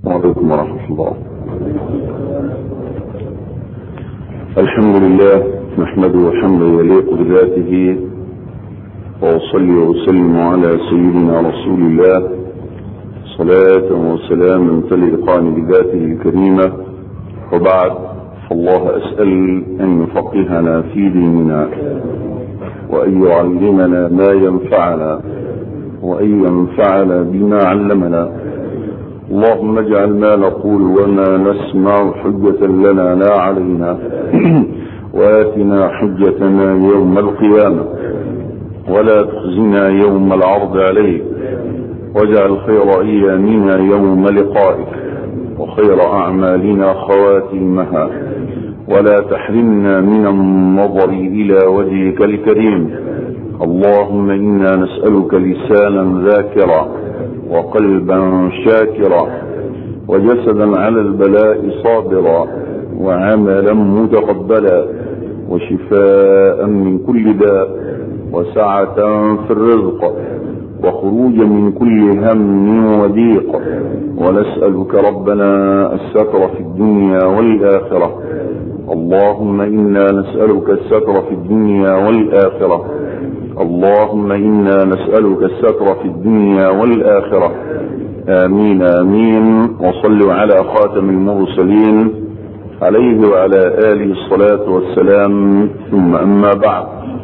عليكم ورحمة الله الحمد لله نحمده حمدا يليق بذاته وأصلي وأسلم على سيدنا رسول الله صلاة وسلاما تليقان بذاته الكريمة وبعد فالله أسأل أن يفقهنا في ديننا وأن يعلمنا ما ينفعنا وأن ينفعنا بما علمنا اللهم اجعل ما نقول وما نسمع حجة لنا لا علينا وآتنا حجتنا يوم القيامة ولا تخزنا يوم العرض عليك واجعل خير أيامنا يوم لقائك وخير أعمالنا خواتيمها ولا تحرمنا من النظر إلى وجهك الكريم اللهم إنا نسألك لسانا ذاكرا وقلبا شاكرا وجسدا على البلاء صابرا وعملا متقبلا وشفاء من كل داء وسعة في الرزق وخروجا من كل هم وضيق ونسألك ربنا الستر في الدنيا والآخرة اللهم إنا نسألك الستر في الدنيا والآخرة اللهم إنا نسألك الستر في الدنيا والآخرة آمين آمين وصلوا على خاتم المرسلين عليه وعلى آله الصلاة والسلام ثم أما بعد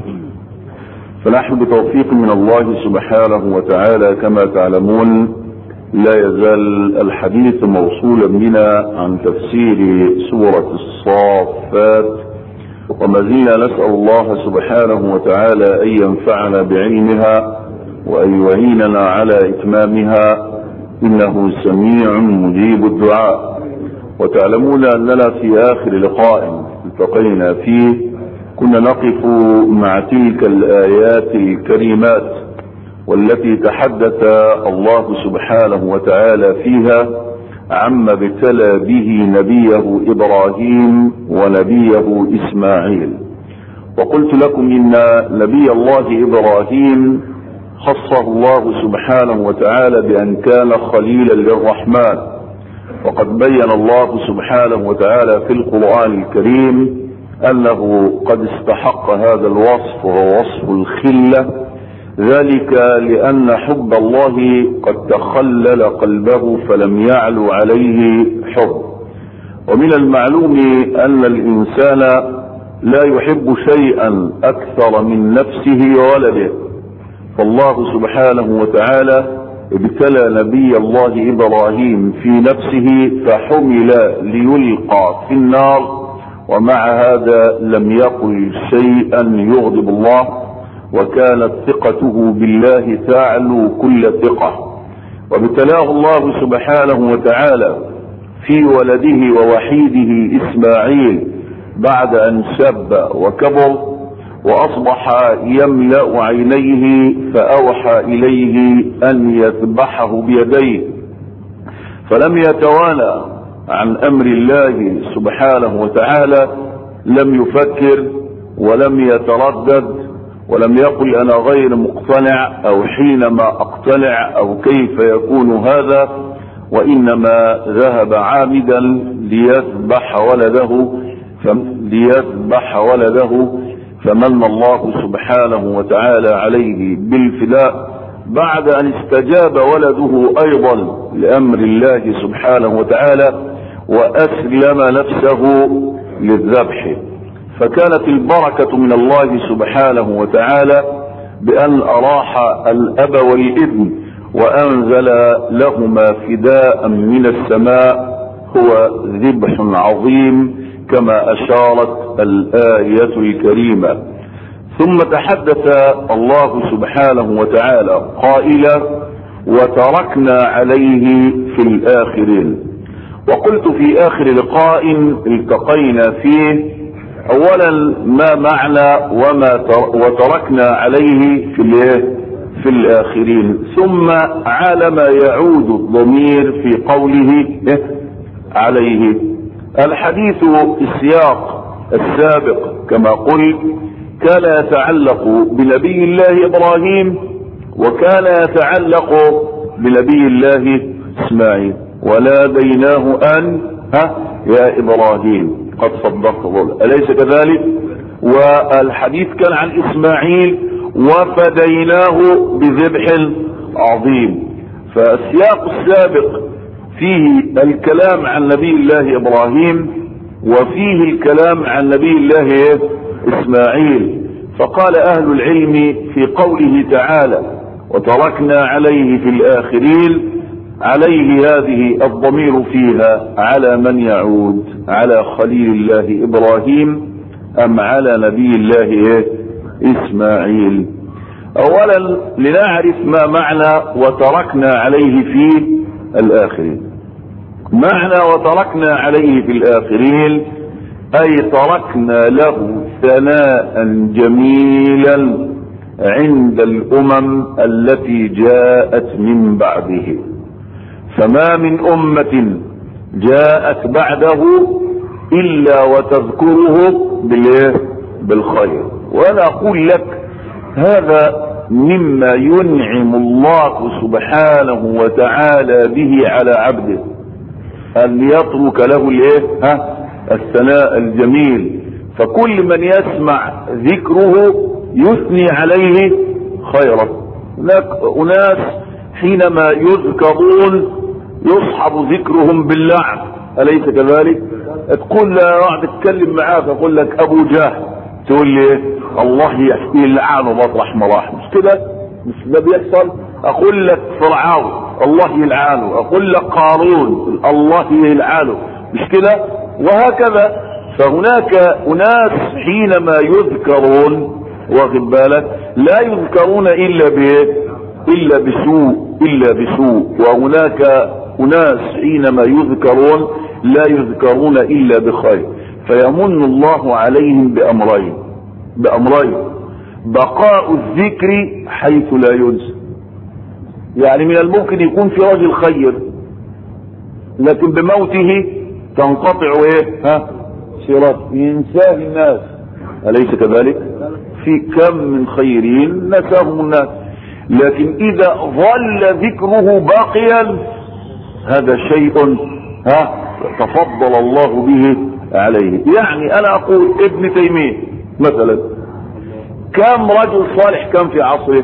فنحن بتوفيق من الله سبحانه وتعالى كما تعلمون لا يزال الحديث موصولا بنا عن تفسير سورة الصافات وما زلنا نسأل الله سبحانه وتعالى أن ينفعنا بعلمها وأن يعيننا على إتمامها إنه سميع مجيب الدعاء وتعلمون أننا في آخر لقاء التقينا فيه كنا نقف مع تلك الآيات الكريمات والتي تحدث الله سبحانه وتعالى فيها عما ابتلى به نبيه ابراهيم ونبيه اسماعيل وقلت لكم ان نبي الله ابراهيم خصه الله سبحانه وتعالى بان كان خليلا للرحمن وقد بين الله سبحانه وتعالى في القران الكريم انه قد استحق هذا الوصف وهو وصف الخله ذلك لأن حب الله قد تخلل قلبه فلم يعلو عليه حب ومن المعلوم أن الإنسان لا يحب شيئا أكثر من نفسه وولده فالله سبحانه وتعالى ابتلى نبي الله إبراهيم في نفسه فحمل ليلقى في النار ومع هذا لم يقل شيئا يغضب الله وكانت ثقته بالله تعلو كل ثقة وابتلاه الله سبحانه وتعالى في ولده ووحيده إسماعيل بعد أن شب وكبر وأصبح يملأ عينيه فأوحى إليه أن يذبحه بيديه فلم يتوانى عن أمر الله سبحانه وتعالى لم يفكر ولم يتردد ولم يقل انا غير مقتنع او حينما اقتنع او كيف يكون هذا وانما ذهب عامدا ليذبح ولده ليذبح ولده فمن الله سبحانه وتعالى عليه بالفداء بعد ان استجاب ولده ايضا لامر الله سبحانه وتعالى واسلم نفسه للذبح فكانت البركة من الله سبحانه وتعالى بأن أراح الأب والابن وأنزل لهما فداء من السماء هو ذبح عظيم كما أشارت الآية الكريمة ثم تحدث الله سبحانه وتعالى قائلا وتركنا عليه في الآخرين وقلت في آخر لقاء التقينا فيه اولا ما معنى وما وتركنا عليه في الايه في الاخرين ثم على ما يعود الضمير في قوله عليه الحديث السياق السابق كما قلت كان يتعلق بنبي الله ابراهيم وكان يتعلق بنبي الله اسماعيل وناديناه ان ها يا ابراهيم قد صدقت الرؤيا اليس كذلك والحديث كان عن اسماعيل وفديناه بذبح عظيم فالسياق السابق فيه الكلام عن نبي الله ابراهيم وفيه الكلام عن نبي الله اسماعيل فقال اهل العلم في قوله تعالى وتركنا عليه في الاخرين عليه هذه الضمير فيها على من يعود على خليل الله ابراهيم ام على نبي الله اسماعيل اولا لنعرف ما معنى وتركنا عليه في الاخرين معنى وتركنا عليه في الاخرين اي تركنا له ثناء جميلا عند الامم التي جاءت من بعده فما من امة جاءت بعده الا وتذكره بالايه بالخير وانا اقول لك هذا مما ينعم الله سبحانه وتعالى به على عبده ان يترك له الايه ها الثناء الجميل فكل من يسمع ذكره يثني عليه خيرا هناك اناس حينما يذكرون يصحب ذكرهم باللعن اليس كذلك تقول لا اقعد اتكلم معاك اقول لك ابو جهل تقول لي ايه الله يلعنه مطرح ما راح مش كده مش ده بيحصل اقول لك فرعون الله يلعنه اقول لك قارون الله يلعنه مش كده وهكذا فهناك اناس حينما يذكرون واخد بالك لا يذكرون الا بايه الا بسوء الا بسوء وهناك اناس حينما يذكرون لا يذكرون الا بخير فيمن الله عليهم بامرين بامرين بقاء الذكر حيث لا ينسى يعني من الممكن يكون في رجل خير لكن بموته تنقطع ايه ها صراط ينساه الناس اليس كذلك في كم من خيرين نساهم الناس لكن اذا ظل ذكره باقيا هذا شيء ها تفضل الله به عليه يعني انا اقول ابن تيمية مثلا كم رجل صالح كان في عصره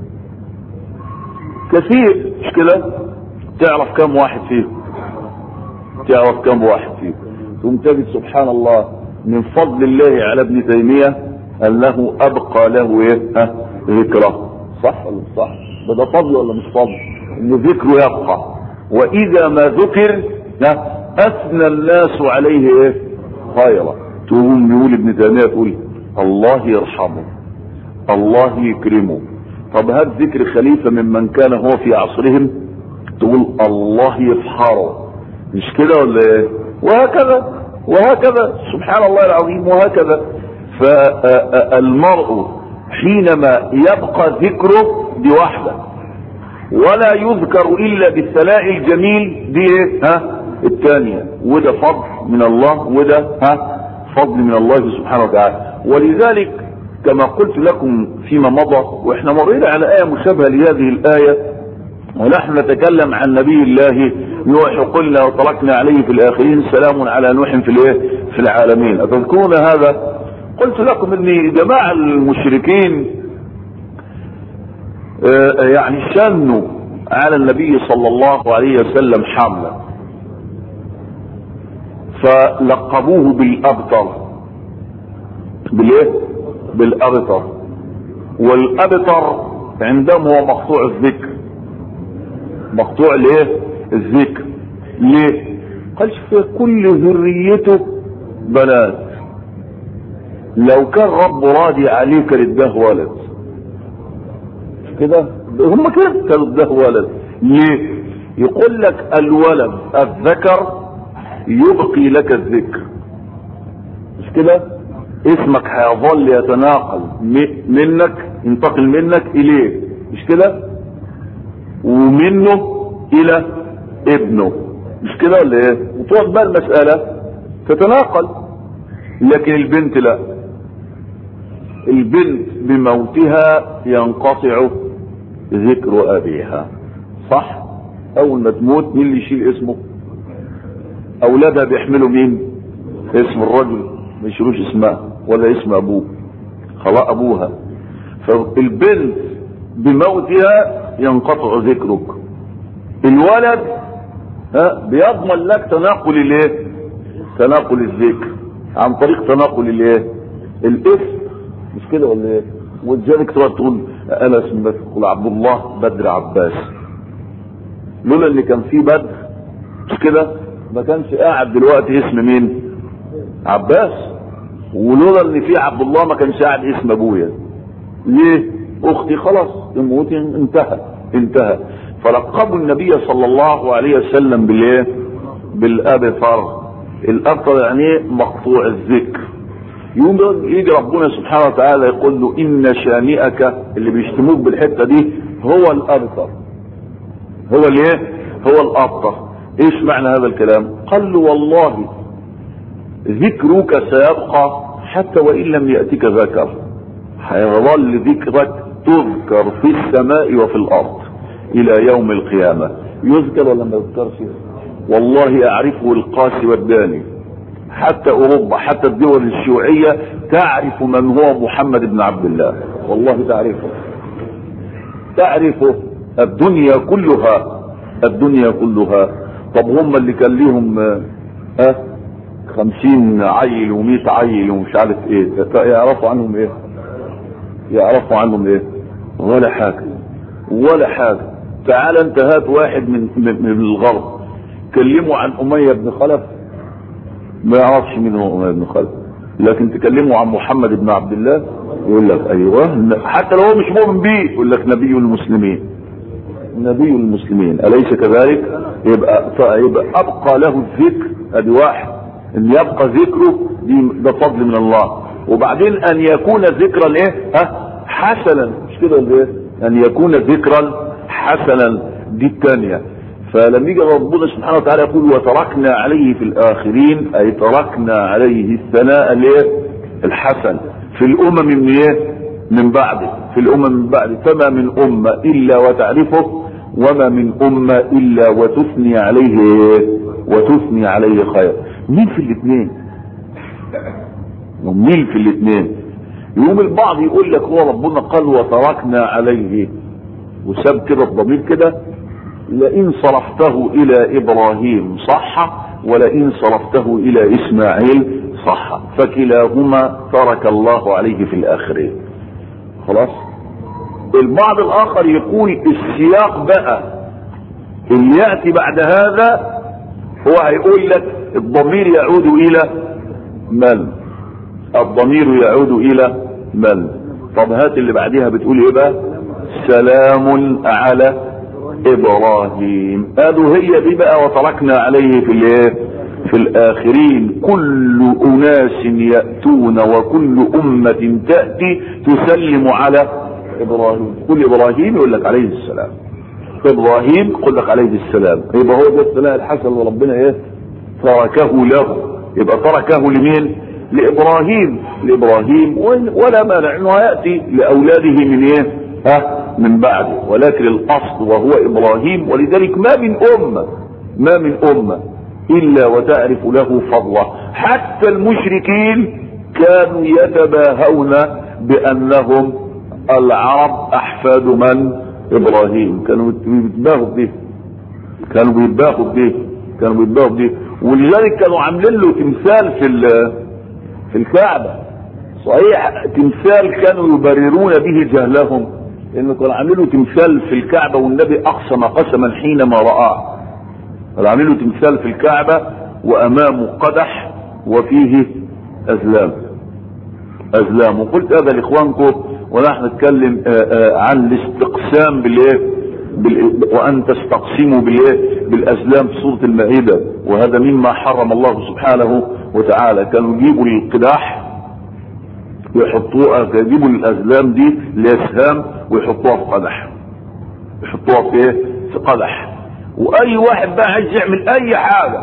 كثير مش كده تعرف كم واحد فيهم تعرف كم واحد فيهم ثم تجد سبحان الله من فضل الله على ابن تيمية انه ابقى له ايه ها ذكره صح ولا مش صح ده فضل ولا مش فضل ان ذكره يبقى واذا ما ذكر اثنى الناس عليه ايه خيرا تقوم يقول ابن تيميه تقول الله يرحمه الله يكرمه طب هات ذكر خليفه ممن كان هو في عصرهم تقول الله يفحره مش كده ولا ايه وهكذا وهكذا سبحان الله العظيم وهكذا فالمرء حينما يبقى ذكره دي واحده ولا يذكر الا بالثناء الجميل دي ايه ها الثانية وده فضل من الله وده ها فضل من الله سبحانه وتعالى ولذلك كما قلت لكم فيما مضى واحنا مرينا على آية مشابهة لهذه الآية ونحن نتكلم عن نبي الله نوح قلنا وتركنا عليه في الآخرين سلام على نوح في الايه في العالمين أتذكرون هذا قلت لكم ان جماعة المشركين يعني شنوا على النبي صلى الله عليه وسلم حملة فلقبوه بالابتر بالايه بالابتر والابتر عندهم هو مقطوع الذكر مقطوع الايه الذكر ليه قال في كل ذريته بنات لو كان رب راضي عليك لده ولد كده هم كده كانوا ده ولد ليه يقول لك الولد الذكر يبقي لك الذكر مش كده اسمك هيظل يتناقل منك ينتقل منك اليه مش كده ومنه الى ابنه مش كده ولا ايه وتروح بقى المسألة تتناقل لكن البنت لا البنت بموتها ينقطع ذكر ابيها صح اول ما تموت مين اللي يشيل اسمه اولادها بيحملوا مين اسم الرجل ما يشيلوش اسمها ولا اسم ابوه خلاص ابوها فالبنت بموتها ينقطع ذكرك الولد ها بيضمن لك تناقل الايه تناقل الذكر عن طريق تناقل الايه الاسم مش كده ولا ايه ولذلك تقعد تقول انا اسمي تقول عبد الله بدر عباس لولا ان كان في بدر مش كده ما كانش قاعد دلوقتي اسم مين عباس ولولا ان في عبد الله ما كانش قاعد اسم ابويا ليه اختي خلاص تموت انتهى انتهى فلقبوا النبي صلى الله عليه وسلم بالايه بالابتر الابتر يعني ايه مقطوع الذكر يوم يجي ربنا سبحانه وتعالى يقول له ان شانئك اللي بيشتموك بالحته دي هو الابتر هو الايه هو الابتر ايش معنى هذا الكلام قال له والله ذكرك سيبقى حتى وان لم ياتك ذكر هيظل ذكرك تذكر في السماء وفي الارض الى يوم القيامه يذكر ولا ما يذكرش والله اعرفه القاسي والداني حتى اوروبا حتى الدول الشيوعيه تعرف من هو محمد بن عبد الله والله تعرفه تعرفه الدنيا كلها الدنيا كلها طب هم اللي كان ليهم ها خمسين عيل ومئة عيل ومش عارف ايه يعرفوا عنهم ايه يعرفوا عنهم ايه ولا حاجة ولا حاجة تعال انت هات واحد من, من, من الغرب كلموا عن امية بن خلف ما يعرفش مين هو امية بن خلف لكن تكلموا عن محمد بن عبد الله يقول لك ايوه حتى لو هو مش مؤمن بيه يقول لك نبي المسلمين نبي المسلمين اليس كذلك يبقى يبقى ابقى له الذكر ادي واحد ان يبقى ذكره دي ده فضل من الله وبعدين ان يكون ذكرا ايه ها حسنا مش كده ولا ايه ان يكون ذكرا حسنا دي الثانيه فلما يجي ربنا سبحانه وتعالى يقول وتركنا عليه في الاخرين اي تركنا عليه الثناء الايه الحسن في الامم من ايه من بعده في الامم من بعده فما من امه الا وتعرفه وما من امه الا وتثني عليه وتثني عليه خير مين في الاثنين مين في الاثنين يقوم البعض يقول لك هو ربنا قال وتركنا عليه وساب كده الضمير كده لئن صرفته الى ابراهيم صح ولئن صرفته الى اسماعيل صح فكلاهما ترك الله عليه في الاخرين خلاص البعض الاخر يقول السياق بقى اللي ياتي بعد هذا هو هيقول لك الضمير يعود الى من الضمير يعود الى من طب هات اللي بعدها بتقول ايه بقى سلام على ابراهيم قالوا هي دي بقى وتركنا عليه في الايه في الاخرين كل اناس ياتون وكل امه تاتي تسلم على ابراهيم كل ابراهيم يقول لك عليه السلام ابراهيم يقول لك عليه السلام يبقى هو ده الثناء الحسن اللي ربنا ايه تركه له يبقى تركه لمين لابراهيم لابراهيم ولا مانع انه ياتي لاولاده من ايه ها من بعده ولكن الاصل وهو ابراهيم ولذلك ما من امه ما من امه الا وتعرف له فضله حتى المشركين كانوا يتباهون بانهم العرب احفاد من ابراهيم كانوا بيتباهوا به كانوا بيتباهوا به كانوا بيتباهوا به ولذلك كانوا عاملين له تمثال في في الكعبه صحيح تمثال كانوا يبررون به جهلهم انه كانوا عاملين له تمثال في الكعبه والنبي اقسم قسما حينما رآه كانوا عاملين له تمثال في الكعبه وامامه قدح وفيه ازلام ازلام وقلت هذا لاخوانكم ونحن نتكلم عن الاستقسام بالايه وان تستقسموا بالايه بالازلام في سوره المائده وهذا مما حرم الله سبحانه وتعالى كانوا يجيبوا القداح يحطوها يجيبوا الازلام دي لاسهام ويحطوها في قدح يحطوها في ايه في قدح واي واحد بقى عايز يعمل اي حاجه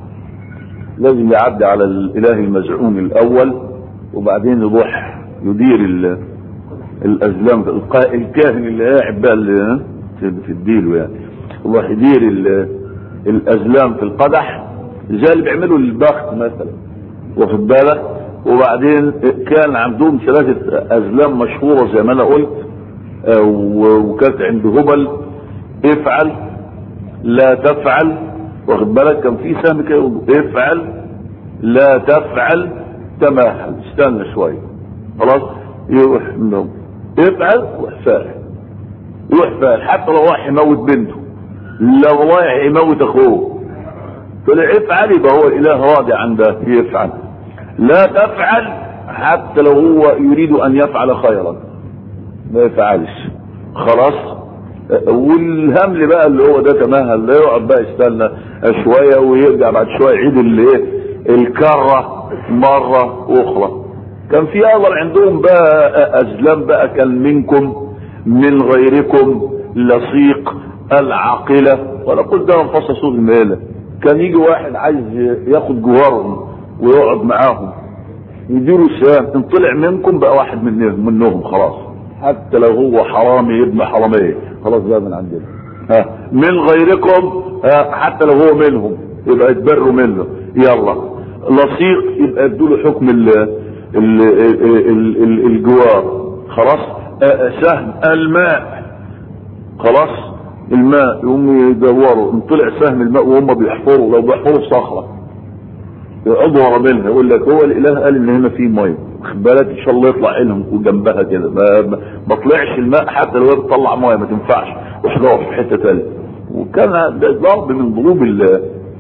لازم يعدي على الاله المزعوم الاول وبعدين يروح يدير الازلام الكاهن اللي قاعد بقى اللي في الديل يعني يروح يدير الازلام في القدح زي اللي بيعملوا البخت مثلا واخد بالك وبعدين كان عندهم ثلاثة أزلام مشهورة زي ما أنا قلت آه، و- وكانت عند هبل افعل لا تفعل واخد بالك كان في سهم كده يقول افعل لا تفعل تماهل استنى شوية خلاص يروح منهم افعل واحفال يروح فعل حتى لو راح يموت بنته لو رايح يموت اخوه طلع افعل يبقى هو الاله راضي عن ده يفعل لا تفعل حتى لو هو يريد ان يفعل خيرا ما يفعلش خلاص والهمل بقى اللي هو ده تماهل لا يقعد بقى يستنى شويه ويرجع بعد شويه يعيد الايه الكره مره اخرى كان في اول عندهم بقى ازلام بقى كان منكم من غيركم لصيق العاقله ولا قلت ده انفصل سوق الميله كان يجي واحد عايز ياخد جوارهم ويقعد معاهم يديروا سام ان طلع منكم بقى واحد منهم منهم خلاص حتى لو هو حرامي ابن حراميه خلاص بقى من عندنا ها من غيركم ها حتى لو هو منهم يبقى يتبروا منه يلا لصيق يبقى يدوا له حكم ال ال ال ال الجوار خلاص آه، سهم الماء خلاص الماء يقوموا يدوروا ان طلع سهم الماء وهم بيحفروا لو بيحفروا في صخره يقعدوا منها يقول لك هو الاله قال ان هنا في ميه خد بالك ان شاء الله يطلع عينهم وجنبها كده ما, ما, ما طلعش الماء حتى لو هي بتطلع ميه ما تنفعش وحدوها في حته ثانيه وكان ده ضرب من ضروب ال-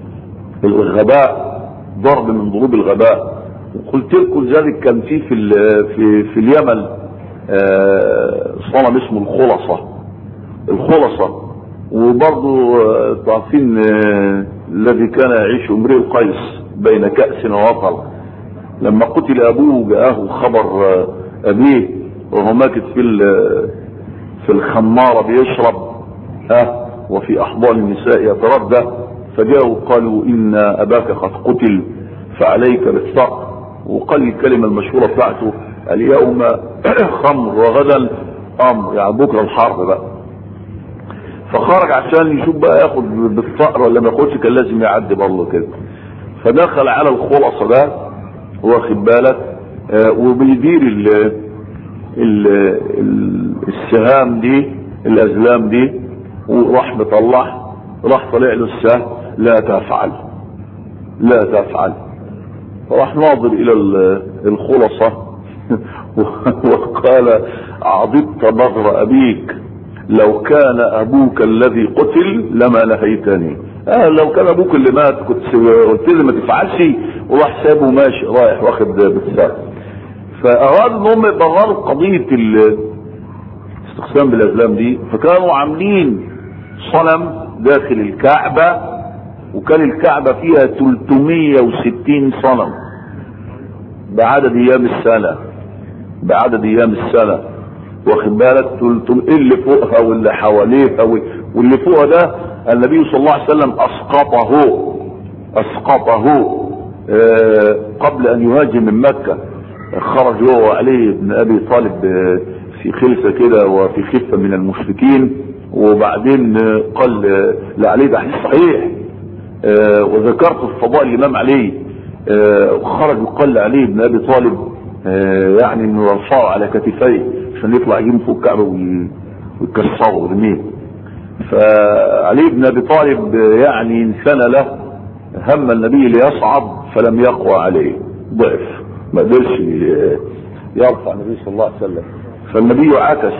الغباء ضرب من ضروب الغباء قلت لكم ذلك كان في في ال- في في اليمن آه، صنم اسمه الخلصه الخلصه وبرضه آه، تعرفين آه، الذي كان يعيش امرئ القيس بين كأس ووطر لما قتل ابوه جاءه خبر آه، ابيه وهو ماكث في ال- في الخمارة بيشرب ها وفي احضان النساء يتردى فجاءوا قالوا ان اباك قد قتل فعليك بالصقر وقال الكلمة المشهورة بتاعته اليوم خمر وغدا امر يعني بكرة الحرب بقى فخرج عشان يشوف بقى ياخد بالصقر ولا ما ياخدش كان لازم يعدي برضه كده فدخل على الخلصة ده واخد بالك آه وبيدير ال ال ال السهام دي الازلام دي وراح مطلع راح طلع له السهم لا تفعل لا تفعل فراح ناظر الى ال- الخلصة وقال عضبت بغر ابيك لو كان ابوك الذي قتل لما نهيتني آه لو كان ابوك اللي مات كنت قلت لي ما تفعلش وراح سابه ماشي رايح واخد بالسهم فارادوا ان هم يبرروا قضيه الاستقسام بالازلام دي فكانوا عاملين صنم داخل الكعبه وكان الكعبه فيها 360 صنم بعدد ايام السنه بعدد ايام السنه واخد بالك 300 اللي فوقها واللي حواليها وال- واللي فوقها ده النبي صلى الله عليه وسلم اسقطه اسقطه آه، قبل ان يهاجر من مكة خرج هو علي بن ابي طالب آه، في خلفة كده وفي خفة من المشركين وبعدين آه، قال آه، لعلي ده حديث صحيح آه، وذكرت في فضائل الامام علي آه، خرج وقال لعلي بن ابي طالب آه، يعني انه يرفعه على كتفيه عشان يطلع يجيب فوق الكعبه وي- ويكسره ويرميه فعلي بن ابي طالب آه، يعني انسان له هم النبي ليصعد فلم يقوى عليه ضعف ما قدرش ي- يرفع النبي صلى الله عليه وسلم فالنبي عكس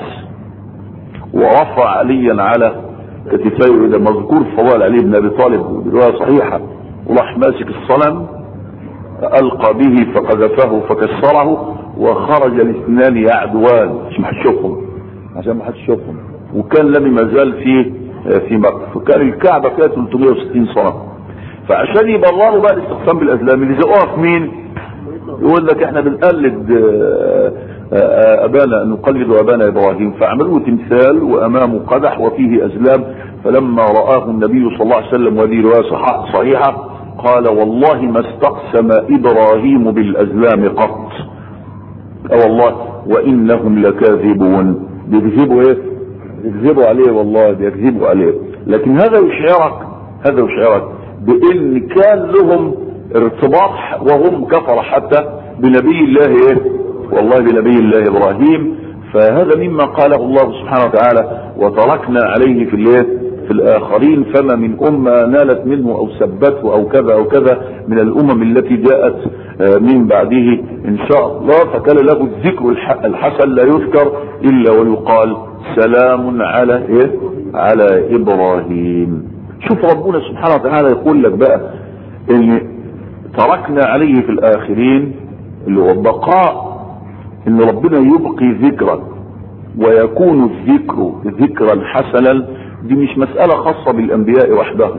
ورفع عليا على كتفيه اذا مذكور في فضائل علي بن ابي طالب روايه صحيحه وراح ماسك الصنم القى به فقذفه فكسره وخرج الاثنان يعدوان مش ما حدش يشوفهم عشان ما حدش يشوفهم وكان لم ما زال في في مكه فكان الكعبه فيها 360 صنم فعشان يبرروا بقى الاستقسام بالازلام اللي زقوها في مين؟ يقول لك احنا بنقلد آه، آه، ابانا نقلد ابانا ابراهيم فعملوا تمثال وامامه قدح وفيه ازلام فلما رآه النبي صلى الله عليه وسلم وهذه روايه صح- صحيحه قال والله ما استقسم ابراهيم بالازلام قط اه والله وانهم لكاذبون بيكذبوا ايه؟ بيكذبوا عليه والله بيكذبوا عليه لكن هذا يشعرك هذا يشعرك بان كان لهم ارتباط وهم كفر حتى بنبي الله ايه والله بنبي الله ابراهيم فهذا مما قاله الله سبحانه وتعالى وتركنا عليه في الايه في الاخرين فما من امه نالت منه او سبته او كذا او كذا من الامم التي جاءت من بعده ان شاء الله فكان له الذكر الحسن لا يذكر الا ويقال سلام على ايه على ابراهيم شوف ربنا سبحانه وتعالى يقول لك بقى ان تركنا عليه في الاخرين اللي هو بقاء ان ربنا يبقي ذكرا ويكون الذكر ذكرا حسنا دي مش مسألة خاصة بالانبياء وحدهم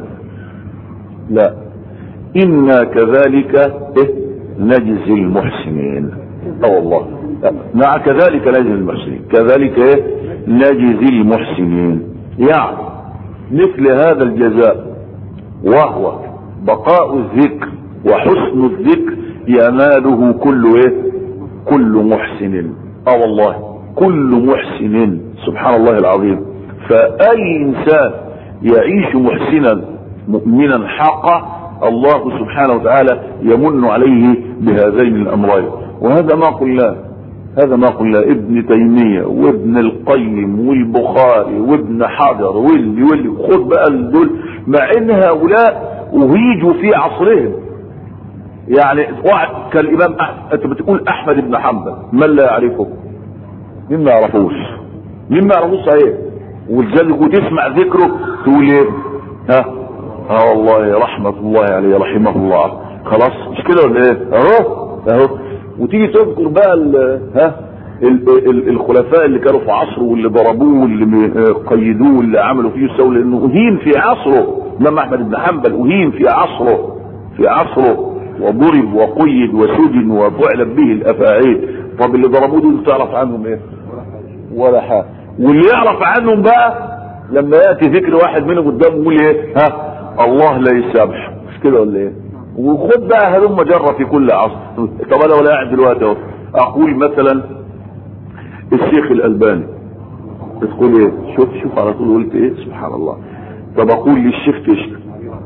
لا انا كذلك إيه؟ نجزي المحسنين اه والله نعم كذلك نجزي المحسنين كذلك ايه نجزي المحسنين يعني مثل هذا الجزاء وهو بقاء الذكر وحسن الذكر يناله كل ايه كل محسن اه والله كل محسن سبحان الله العظيم فاي انسان يعيش محسنا مؤمنا حقا الله سبحانه وتعالى يمن عليه بهذين الامرين وهذا ما قلناه هذا ما قلنا ابن تيمية وابن القيم والبخاري وابن حجر واللي واللي خد بقى دول مع ان هؤلاء اهيجوا في عصرهم يعني واحد كالامام احمد انت بتقول احمد بن حنبل من لا يعرفه مين ما يعرفوش مين ما يعرفوش صحيح ولذلك وتسمع ذكره تقول ايه ها اه والله رحمة الله عليه رحمه الله خلاص مش كده ولا ايه اهو اهو وتيجي تذكر بقى ال ها ال ال الخلفاء اللي كانوا في عصره واللي ضربوه واللي قيدوه واللي عملوا فيه السوء لانه اهين في عصره امام احمد بن حنبل اهين في عصره في عصره وضرب وقيد وسجن وفعل به الافاعيل طب اللي ضربوه دول تعرف عنهم ايه ولا حاجه واللي يعرف عنهم بقى لما ياتي ذكر واحد منهم قدامه يقول ايه ها الله لا يسامح مش كده ولا ايه وخد بقى هلم جرة في كل عصر طب انا ولا قاعد دلوقتي اهو اقول مثلا الشيخ الالباني تقول ايه شوف شوف على طول قلت ايه سبحان الله طب اقول للشيخ كشك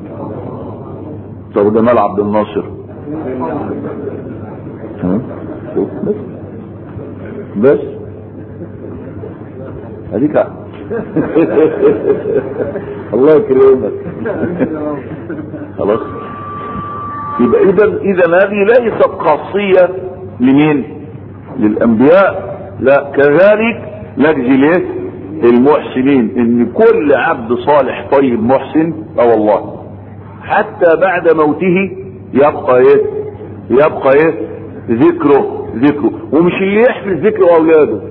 طب جمال عبد الناصر ها شوف بس بس اديك الله يكرمك خلاص يبقى اذا اذا هذه ليست خاصيه لمين للانبياء لا كذلك نجزي ليه المحسنين ان كل عبد صالح طيب محسن اه والله حتى بعد موته يبقى ايه يبقى ايه ذكره ذكره ومش اللي يحفظ ذكره اولاده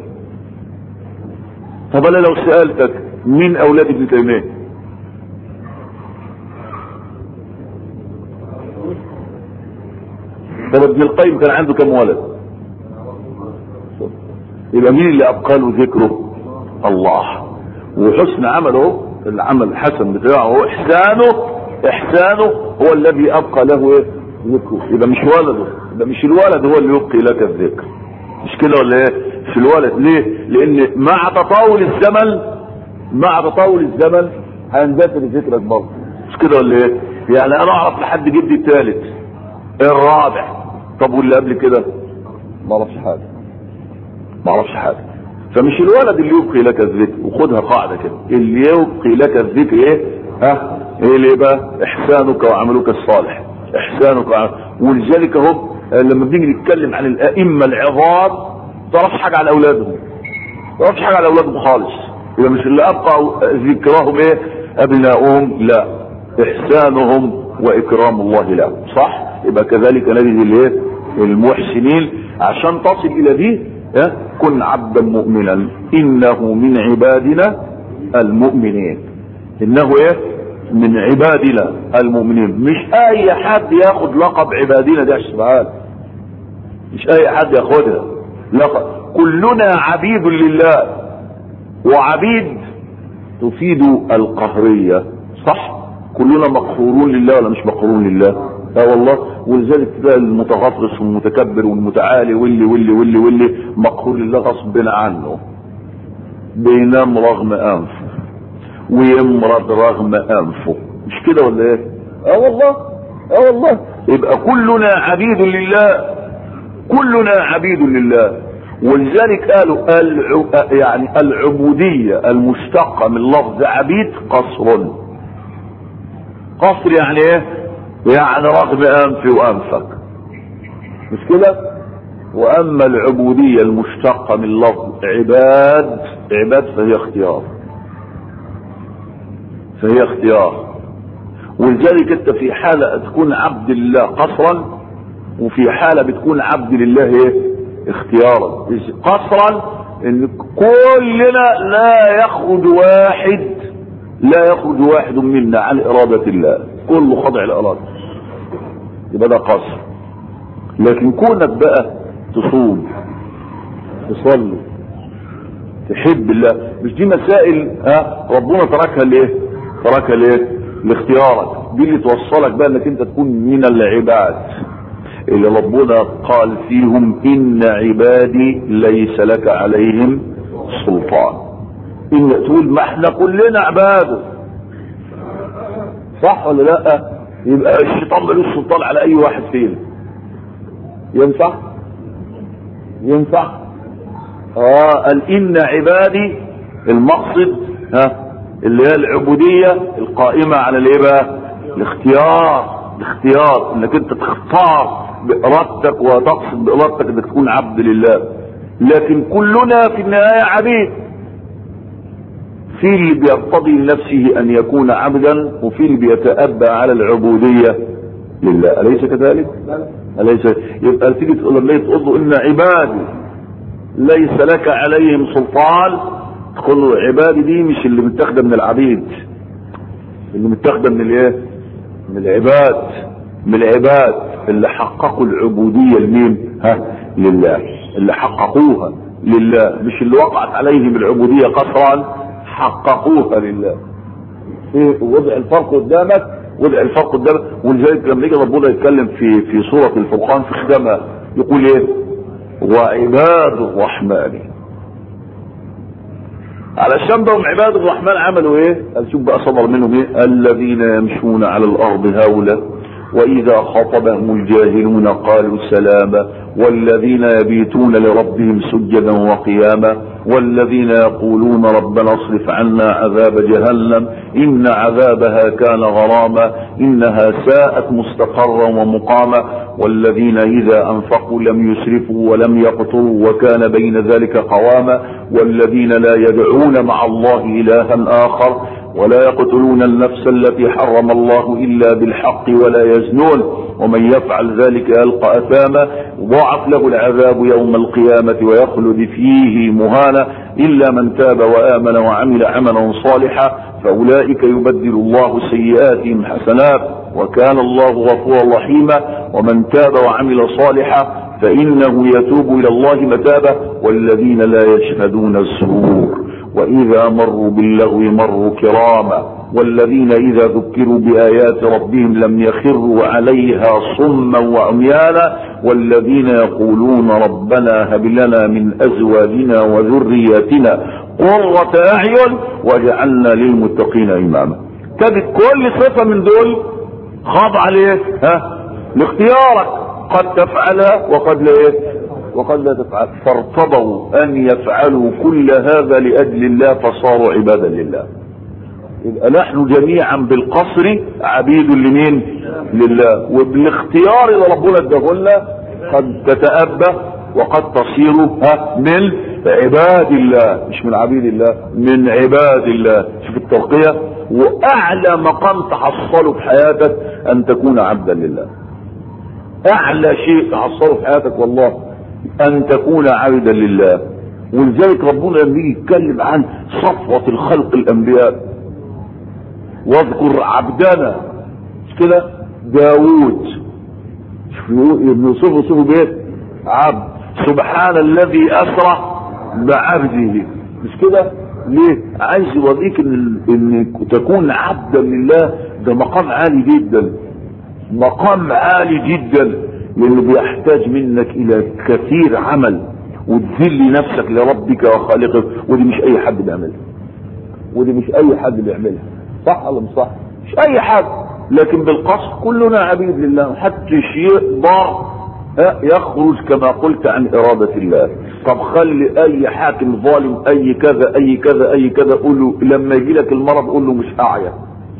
طب انا لو سألتك مين اولاد ابن تيمية طب ابن القيم كان عنده كم ولد يبقى مين اللي ابقى له ذكره الله وحسن عمله العمل الحسن بتاعه هو احسانه احسانه هو الذي ابقى له ايه ذكره يبقى مش ولده يبقى مش الولد هو اللي يبقي لك الذكر مش كده ولا ايه في الولد ليه لان مع تطاول الزمن مع تطاول الزمن هيندثر ذكرك برضه مش كده ولا ايه يعني انا اعرف لحد جدي الثالث الرابع طب واللي قبل كده ما اعرفش حاجه ما اعرفش حاجه فمش الولد اللي يبقي لك الذكر وخدها قاعده كده اللي يبقي لك الذكر ايه ها ايه اللي بقى احسانك وعملك الصالح احسانك وعملك. ولذلك اهو لما بنيجي نتكلم عن الائمه العظام تعرفش حاجة على أولادهم تعرفش حاجة على أولادهم خالص إذا مش اللي أبقى ذكرهم إيه أبناؤهم لا إحسانهم وإكرام الله لهم صح يبقى كذلك نجد الإيه المحسنين عشان تصل إلى دي اه؟ كن عبدا مؤمنا إنه من عبادنا المؤمنين إنه إيه من عبادنا المؤمنين مش أي حد ياخد لقب عبادنا ده سبحان مش أي حد ياخدها لقد كلنا عبيد لله وعبيد تفيد القهرية صح كلنا مقهورون لله ولا مش مقهورون لله اه والله ولذلك تلاقي المتغطرس والمتكبر والمتعالي واللي واللي واللي واللي مقهور لله غصب عنه بينام رغم انفه ويمرض رغم انفه مش كده ولا ايه اه والله اه والله يبقى كلنا عبيد لله كلنا عبيد لله ولذلك قالوا الع... يعني العبودية المشتقة من لفظ عبيد قصر قصر يعني ايه يعني رغم انفي وانفك مش كده واما العبودية المشتقة من لفظ عباد عباد فهي اختيار فهي اختيار ولذلك انت في حالة تكون عبد لله قصرا وفي حالة بتكون عبد لله ايه اختيارا قصرا ان كلنا لا يخرج واحد لا يخرج واحد منا عن ارادة الله كله خضع الارادة يبقى ده قصر لكن كونك بقى تصوم تصلي تحب الله مش دي مسائل ها ربنا تركها ليه تركها ليه لاختيارك دي اللي توصلك بقى انك انت تكون من العباد اللي ربنا قال فيهم ان عبادي ليس لك عليهم سلطان ان تقول ما احنا كلنا عباده صح ولا لا يبقى الشيطان ملوش سلطان على اي واحد فينا ينفع ينفع اه قال ان عبادي المقصد ها اللي هي العبودية القائمة على الايه بقى الاختيار الاختيار انك انت تختار بارادتك وتقصد بارادتك انك تكون عبد لله لكن كلنا في النهاية عبيد في اللي بيقتضي لنفسه ان يكون عبدا وفي اللي بيتأبى على العبودية لله أليس كذلك؟ أليس يبقى تيجي تقول لما تقول له إن عبادي ليس لك عليهم سلطان تقول له عبادي دي مش اللي متاخده من العبيد اللي متاخده من الايه؟ من العباد من العباد اللي حققوا العبودية لمين؟ ها؟ لله اللي حققوها لله مش اللي وقعت عليهم العبودية قصرا حققوها لله ايه وضع الفرق قدامك وضع الفرق قدامك ولذلك لما يجي ربنا يتكلم في في سورة الفرقان في ختامها يقول ايه؟ وعباد الرحمن علشان بهم عباد الرحمن عملوا ايه؟ قال شوف بقى صدر منهم ايه؟ الذين يمشون على الارض هؤلاء واذا خاطبهم الجاهلون قالوا سلاما والذين يبيتون لربهم سجدا وقياما والذين يقولون ربنا اصرف عنا عذاب جهنم ان عذابها كان غراما انها ساءت مستقرا ومقاما والذين اذا انفقوا لم يسرفوا ولم يقتروا وكان بين ذلك قواما والذين لا يدعون مع الله الها اخر ولا يقتلون النفس التي حرم الله الا بالحق ولا يزنون ومن يفعل ذلك يلقى اثاما ضاعف له العذاب يوم القيامه ويخلد فيه مهانا الا من تاب وامن وعمل عملا صالحا فاولئك يبدل الله سيئاتهم حسنات وكان الله غفورا رحيما ومن تاب وعمل صالحا فانه يتوب الى الله متابا والذين لا يشهدون الزور واذا مروا باللغو مروا كراما والذين اذا ذكروا بايات ربهم لم يخروا عليها صما وعميانا والذين يقولون ربنا هب لنا من ازواجنا وذرياتنا قرة اعين واجعلنا للمتقين اماما تجد كل صفة من دول خاضعة ليه ها لاختيارك قد تفعلها وقد لا ايه وقد لا تفعل فارتضوا ان يفعلوا كل هذا لاجل الله فصاروا عبادا لله يبقى نحن جميعا بالقصر عبيد لمين لله وبالاختيار اللي ربنا اداهولنا قد تتأبى وقد تصير ها من عباد الله مش من عبيد الله من عباد الله شوف الترقية واعلى مقام تحصله في حياتك ان تكون عبدا لله اعلى شيء تحصله في حياتك والله ان تكون عبدا لله ولذلك ربنا لما يجي يتكلم عن صفوة الخلق الانبياء واذكر عبدنا مش كده داوود يوصفه صفه بايه عبد سبحان الذي اسرى بعبده مش كده ليه عايز يوريك ان ان تكون عبدا لله ده مقام عالي جدا مقام عالي جدا لانه بيحتاج منك الى كثير عمل وتذل نفسك لربك وخالقك ودي مش اي حد بيعملها ودي مش اي حد بيعملها صح ولا مش صح مش اي حد لكن بالقصد كلنا عبيد لله محدش يقدر يخرج كما قلت عن إرادة الله طب خلي أي حاكم ظالم أي كذا أي كذا أي كذا قول له لما يجي لك المرض قول له مش أعيا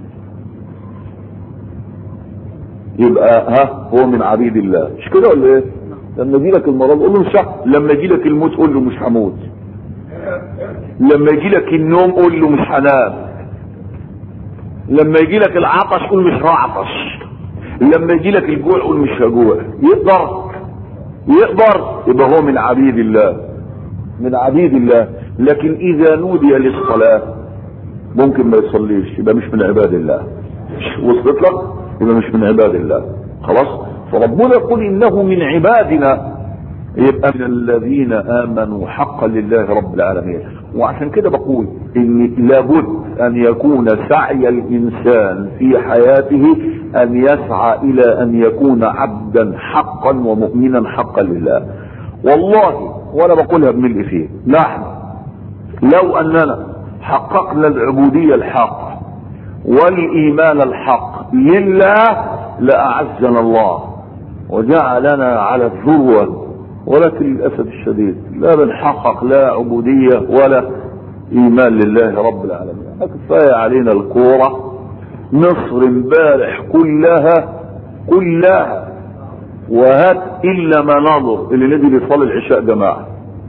يبقى ها هو من عبيد الله مش كده ولا ايه لما يجي لك المرض قول له مش أعيا. لما يجي لك الموت قول له مش هموت لما يجي لك النوم قول له مش هنام لما يجي لك العطش قول مش هعطش لما يجي لك الجوع قول مش هجوع يقدر يقدر يبقى هو من عبيد الله من عبيد الله لكن اذا نودي للصلاة ممكن ما يصليش يبقى مش من عباد الله وصلت لك يبقى مش من عباد الله خلاص فربنا يقول انه من عبادنا يبقى من الذين امنوا حقا لله رب العالمين وعشان كده بقول ان لابد ان يكون سعي الانسان في حياته ان يسعى الى ان يكون عبدا حقا ومؤمنا حقا لله والله وانا بقولها بملء فيه نحن لو اننا حققنا العبودية الحق والايمان الحق لله لاعزنا الله وجعلنا على الذروه ولكن للاسف الشديد لا بنحقق لا عبوديه ولا ايمان لله رب العالمين كفايه علينا الكوره مصر امبارح كلها كلها وهات الا ما نظر اللي نزل يصلي العشاء جماعه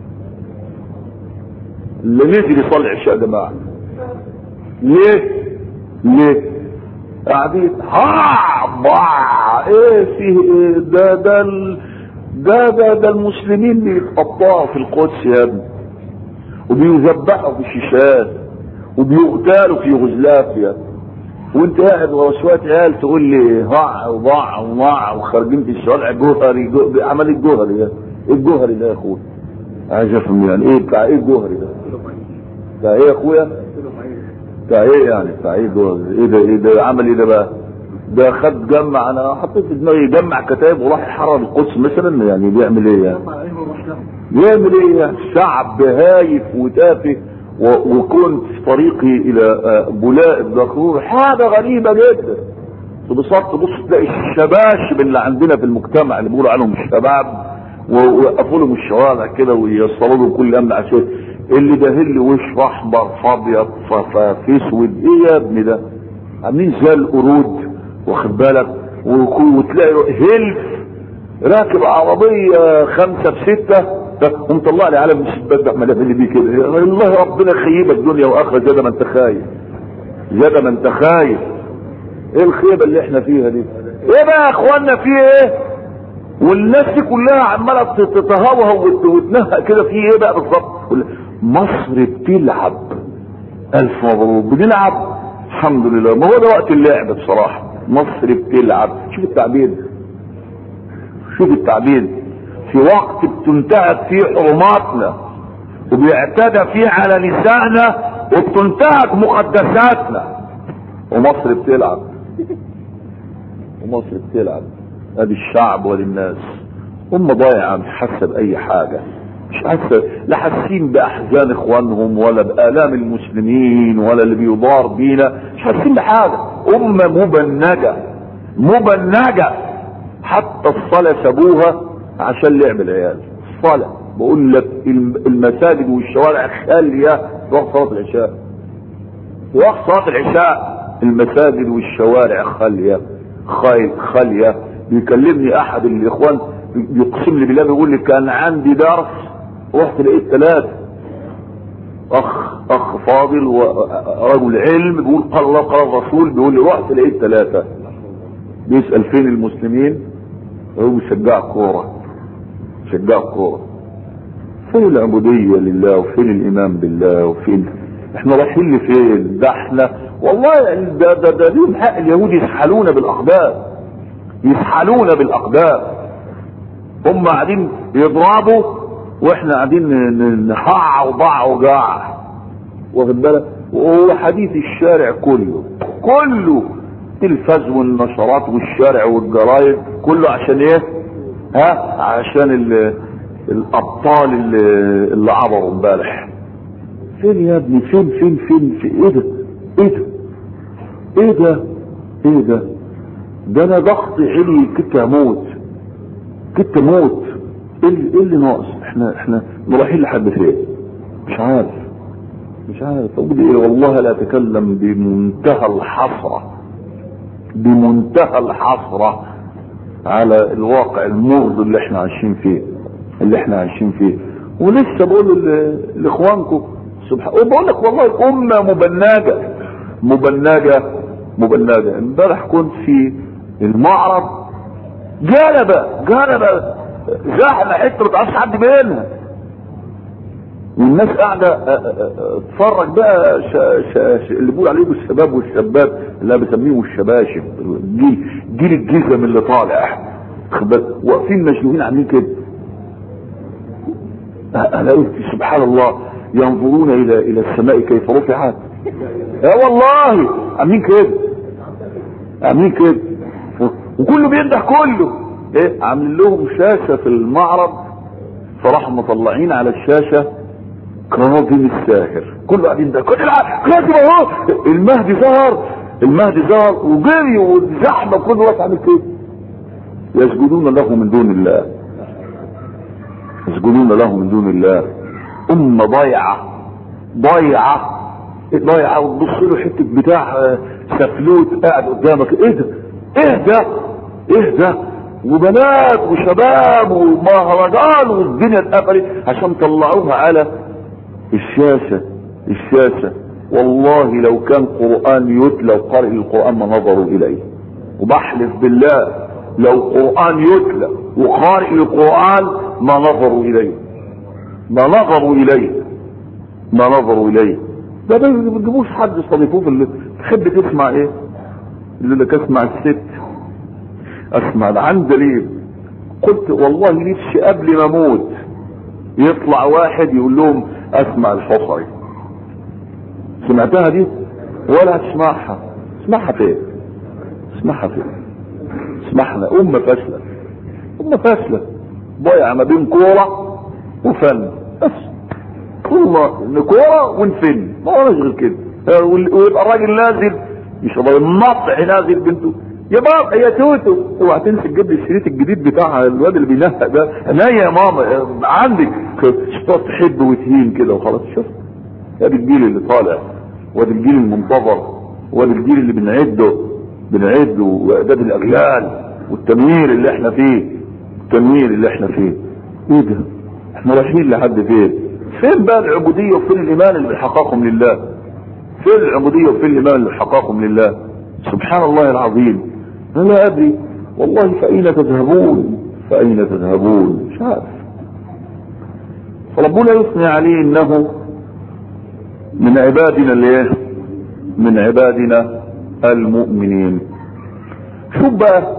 اللي نزل يصلي العشاء جماعه ليه ليه قاعدين ها ضاع ايه فيه ايه ده ده ال... ده ده ده المسلمين بيتقطعوا في القدس يا ابني وبيذبحوا في الشيشان وبيقتلوا في يوغوسلافيا وانت قاعد ورا شويه عيال تقول لي ضاع وضاع وضاع وخارجين في الشوارع جوهري جو... عمل الجوهري ده ايه الجوهري ده يا اخويا عايز افهم يعني ايه بتاع ايه الجوهري ده بتاع ايه يا اخويا بتاع ايه يعني بتاع ايه جوهري ايه ده ايه ده عمل ايه ده بقى ده خد جمع انا حطيت في دماغي جمع كتاب وراح يحرر القدس مثلا يعني بيعمل ايه يعني بيعمل ايه يعني شعب هايف وتافه و- وكنت في طريقي الى آه، بولاء الدخور حاجه غريبه جدا تبص تبص تلاقي الشباشب اللي عندنا في المجتمع اللي بيقولوا عنهم الشباب و- ويقفوا لهم الشوارع كده ويوصلوا لهم كل امن عشان اللي داهل وش احمر فابيض ف- ف- في اسود ايه يا ابني ده عاملين زي القرود واخد بالك وكو- وتلاقي هلف راكب عربية خمسة بستة ومطلع لي علم الشباك ده عمال اللي بيه كده والله ربنا يخيبك دنيا واخرة زي ما انت خايف زي ما انت خايف ايه الخيبة اللي احنا فيها دي ايه بقى يا اخوانا في ايه والناس دي كلها عمالة تتهوهو وت- وتنهق كده في ايه بقى بالظبط مصر بتلعب الف مبروك بنلعب الحمد لله ما هو ده وقت اللعب بصراحة مصر بتلعب شوف التعبير شوف التعبير في وقت بتنتهك فيه حرماتنا وبيعتدى فيه على نسائنا وبتنتهك مقدساتنا ومصر بتلعب ومصر بتلعب ادي الشعب وادي الناس هم ضايعة مش حاسة بأي حاجة مش حاسة لا حاسين بأحزان إخوانهم ولا بآلام المسلمين ولا اللي بيضار بينا مش حاسين بحاجة أمة مبنجة مبنجة حتى الصلاة سابوها عشان لعب العيال الصلاة بقول لك الم- المساجد والشوارع خالية في وقت صلاة العشاء في وقت صلاة العشاء المساجد والشوارع خالية خايل خالية بيكلمني احد الاخوان بيقسم لي بالله بيقول لي كان عندي درس رحت لقيت ثلاثة اخ اخ فاضل ورجل علم بيقول قال الله قال الرسول بيقول لي رحت لقيت ثلاثة بيسأل فين المسلمين هو بيشجع كورة شجع كورة فين العبودية لله وفين الإيمان بالله وفين احنا رايحين لفين ده احنا والله يعني ده ده ده ليهم حق اليهود يسحلونا بالأقدام يسحلونا بالأقدام هم قاعدين يضربوا واحنا قاعدين ن- ن- نحع وضع وجع واخد بالك وهو حديث الشارع كله كله التلفاز والنشرات والشارع والجرايد كله عشان ايه ها عشان ال- الابطال اللي, اللي عبروا امبارح فين يا ابني فين فين فين في ايه ده ايه ده ايه ده ايه ده ده انا ضغط علي كنت هموت كنت اموت ايه اللي إيه اللي ناقص احنا احنا رايحين لحد فين مش عارف مش عارف اقول ايه والله لا اتكلم بمنتهى الحسرة بمنتهى الحسرة على الواقع المرضي اللي احنا عايشين فيه اللي احنا عايشين فيه ولسه بقول ل- لاخوانكم سبحان وبقول لك والله امه مبنجه مبنجه مبنجه امبارح كنت في المعرض جلبه جلبه زحمه حته ما تعرفش حد بينها والناس قاعده أ- أ- أ- تتفرج بقى ش... ش... ش... اللي بيقول عليهم الشباب والشابات اللي أنا بسميهم الشباشب جيل جيل الجزم اللي طالع خد بالك؟ واقفين مشلوهين عاملين كده انا قلت سبحان الله ينظرون الى الى السماء كيف رفعت يا والله عاملين كده عاملين كده وكله بينده كله ايه عاملين لهم شاشه في المعرض فراحوا مطلعين على الشاشه كاظم الساهر كله قاعدين ده كل الع- كاظم اهو المهدي ظهر المهدي ظهر وجري والزحمه كله واقف عامل كده يسجدون له من دون الله يسجدون له من دون الله أمة ضايعة ضايعة ضايعة وتبص له حتة بتاع آه، سفلوت قاعد قدامك ايه ده ايه ده ايه ده وبنات وشباب ومهرجان والدنيا اتقفلت عشان طلعوها على الشاشة الشاشة والله لو كان قرآن يتلى وقارئ القرآن ما نظروا إليه وبحلف بالله لو قرآن يتلى وقارئ القرآن ما نظروا إليه ما نظروا إليه ما نظروا إليه ده ما بتجيبوش حد يستضيفوه في اللي تحب تسمع ايه يقول لك اسمع الست اسمع ده عن دليل قلت والله نفسي قبل ما اموت يطلع واحد يقول لهم اسمع الحصري سمعتها دي ولا هتسمعها اسمعها فين اسمعها فين اسمعنا امه فاشله امه فاشله ضايعه ما بين كوره وفن بس والله ان كوره ونفن ما وراش غير كده آه، وال- ويبقى الراجل نازل مش الله النطع نازل بنته يا بابا يا توتو اوعى تنسى تجيب لي الشريط الجديد بتاع الواد اللي بينهق ده انا يا ماما آه، عندك تقعد تحب وتهين كده وخلاص شوف ادي الجيل اللي طالع وادي الجيل المنتظر وادي الجيل اللي بنعده بنعده واعداد الاجيال والتنوير اللي احنا فيه التنوير اللي احنا فيه ايه ده احنا رايحين لحد فين فين بقى العبوديه وفين الايمان اللي بيحققهم لله فين العبوديه وفين الايمان اللي بيحققهم لله سبحان الله العظيم انا لا ادري والله فاين تذهبون فاين تذهبون مش عارف فربنا يثني عليه انه من عبادنا الايه من عبادنا المؤمنين شوف بقى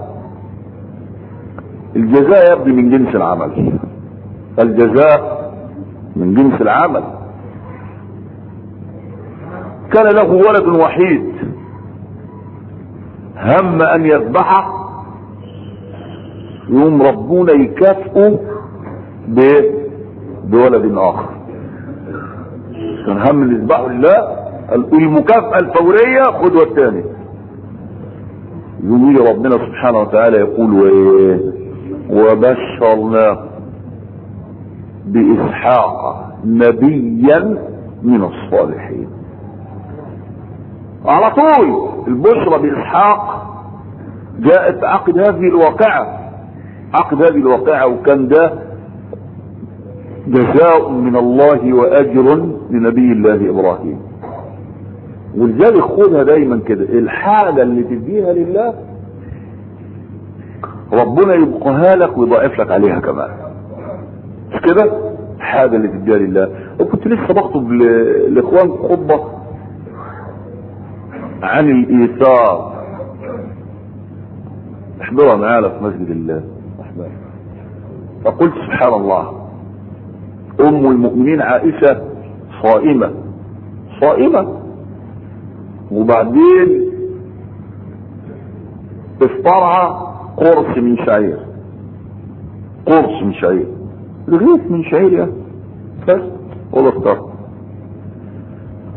الجزاء يبدو من جنس العمل الجزاء من جنس العمل كان له ولد وحيد هم ان يذبحه يوم ربنا يكافئه ب- بولد اخر كان هم اللي يذبحه لله المكافأة الفورية خدوة الثاني يقول لي ربنا سبحانه وتعالى يقول وايه وبشرناه بإسحاق نبيا من الصالحين على طول البشرى بإسحاق جاءت عقد هذه الواقعة عقد هذه الواقعة وكان ده جزاء من الله وأجر لنبي الله إبراهيم ولذلك خدها دايما كده الحاجة اللي تديها لله ربنا يبقاها لك ويضاعف لك عليها كمان مش كده الحاجة اللي تديها لله وكنت لسه بخطب ل- لاخوان خطبة عن الايثار احضرها معانا في مسجد الله أحباب. فقلت سبحان الله ام المؤمنين عائشة صائمة صائمة وبعدين افطرها قرص من شعير قرص من شعير رغيف من شعير يا بس ولا افطر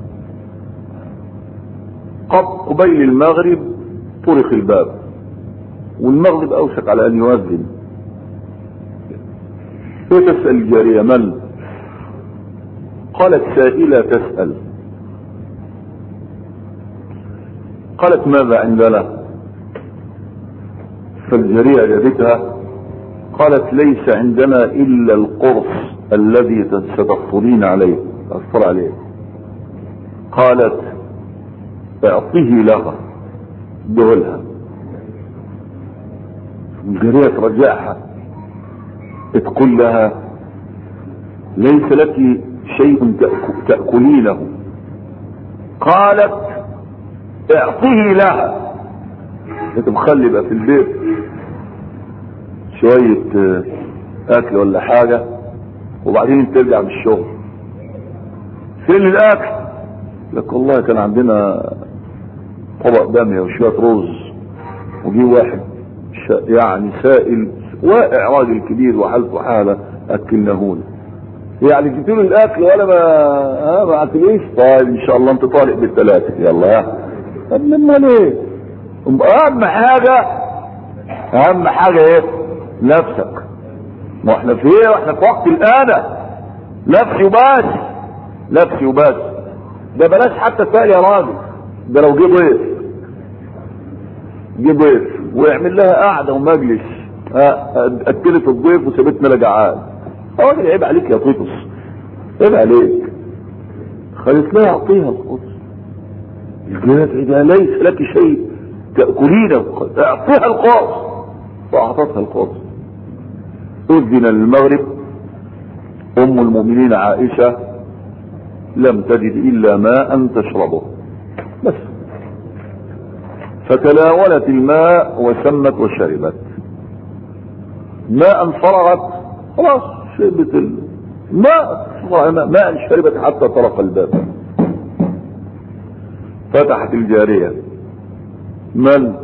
قب قبيل المغرب طرق الباب والمغرب اوشك على ان يؤذن وتسأل الجارية من قالت سائلة تسأل قالت ماذا عندنا فالجارية جابتها قالت ليس عندنا الا القرص الذي ستفطرين عليه تفطر عليه قالت اعطيه لها دولها الجارية ترجعها تقول لها ليس لك شيء تأكلينه قالت اعطيه لها مخلي بقى في البيت شوية اكل ولا حاجة وبعدين ترجع من الشغل فين الاكل لك والله كان عندنا طبق بامية وشوية رز وجي واحد يعني سائل واقع راجل كبير وحالته حالة اكلناهونا يعني جبت له الاكل ولا ما ها ما اكليش طيب ان شاء الله انت طالق بالثلاثه يلا ها طب لما ليه اهم حاجه اهم حاجه ايه نفسك ما احنا في ايه واحنا في وقت الانا نفسي وبس نفسي وبس ده بلاش حتى سائل يا راجل ده لو جه ضيف جه ضيف ويعمل لها قعده ومجلس اكلت الضيف وسابتنا لجعان راجل عيب عليك يا طيطس عيب عليك خلت لها اعطيها القدس الجنات اذا ليس لك شيء تاكلينه اعطيها القدس فاعطتها القدس اذن للمغرب ام المؤمنين عائشه لم تجد الا ماء تشربه بس فتناولت الماء وسمت وشربت ماء فرغت خلاص شربت الماء ماء شربت حتى طرق الباب فتحت الجارية من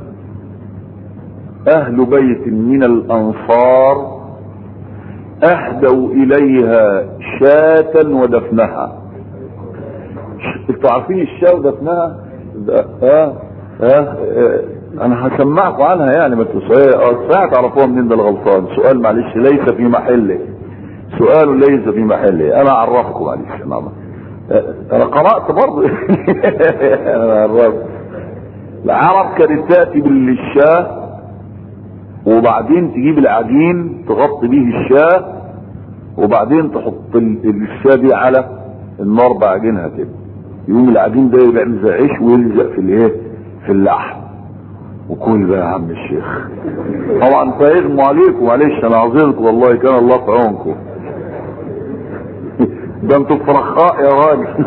اهل بيت من الانصار اهدوا اليها شاة ودفنها انتوا عارفين الشاة ودفنها اه اه انا هسمعكم عنها يعني ما ساعة تعرفوها منين ده الغلطان سؤال معلش ليس في محله سؤال ليس في محله انا اعرفكم معلش انا انا قرأت برضه انا عرفت العرب كانت تأتي بالشاه وبعدين تجيب العجين تغطي به الشاه وبعدين تحط الشاه دي على النار بعجينها كده يقوم العجين ده يبقى زي عيش ويلزق في الايه في اللحم وكل بقى يا عم الشيخ طبعا فيغموا عليكم معلش انا عذرت والله كان الله في عونكم ده انتوا فرخاء يا راجل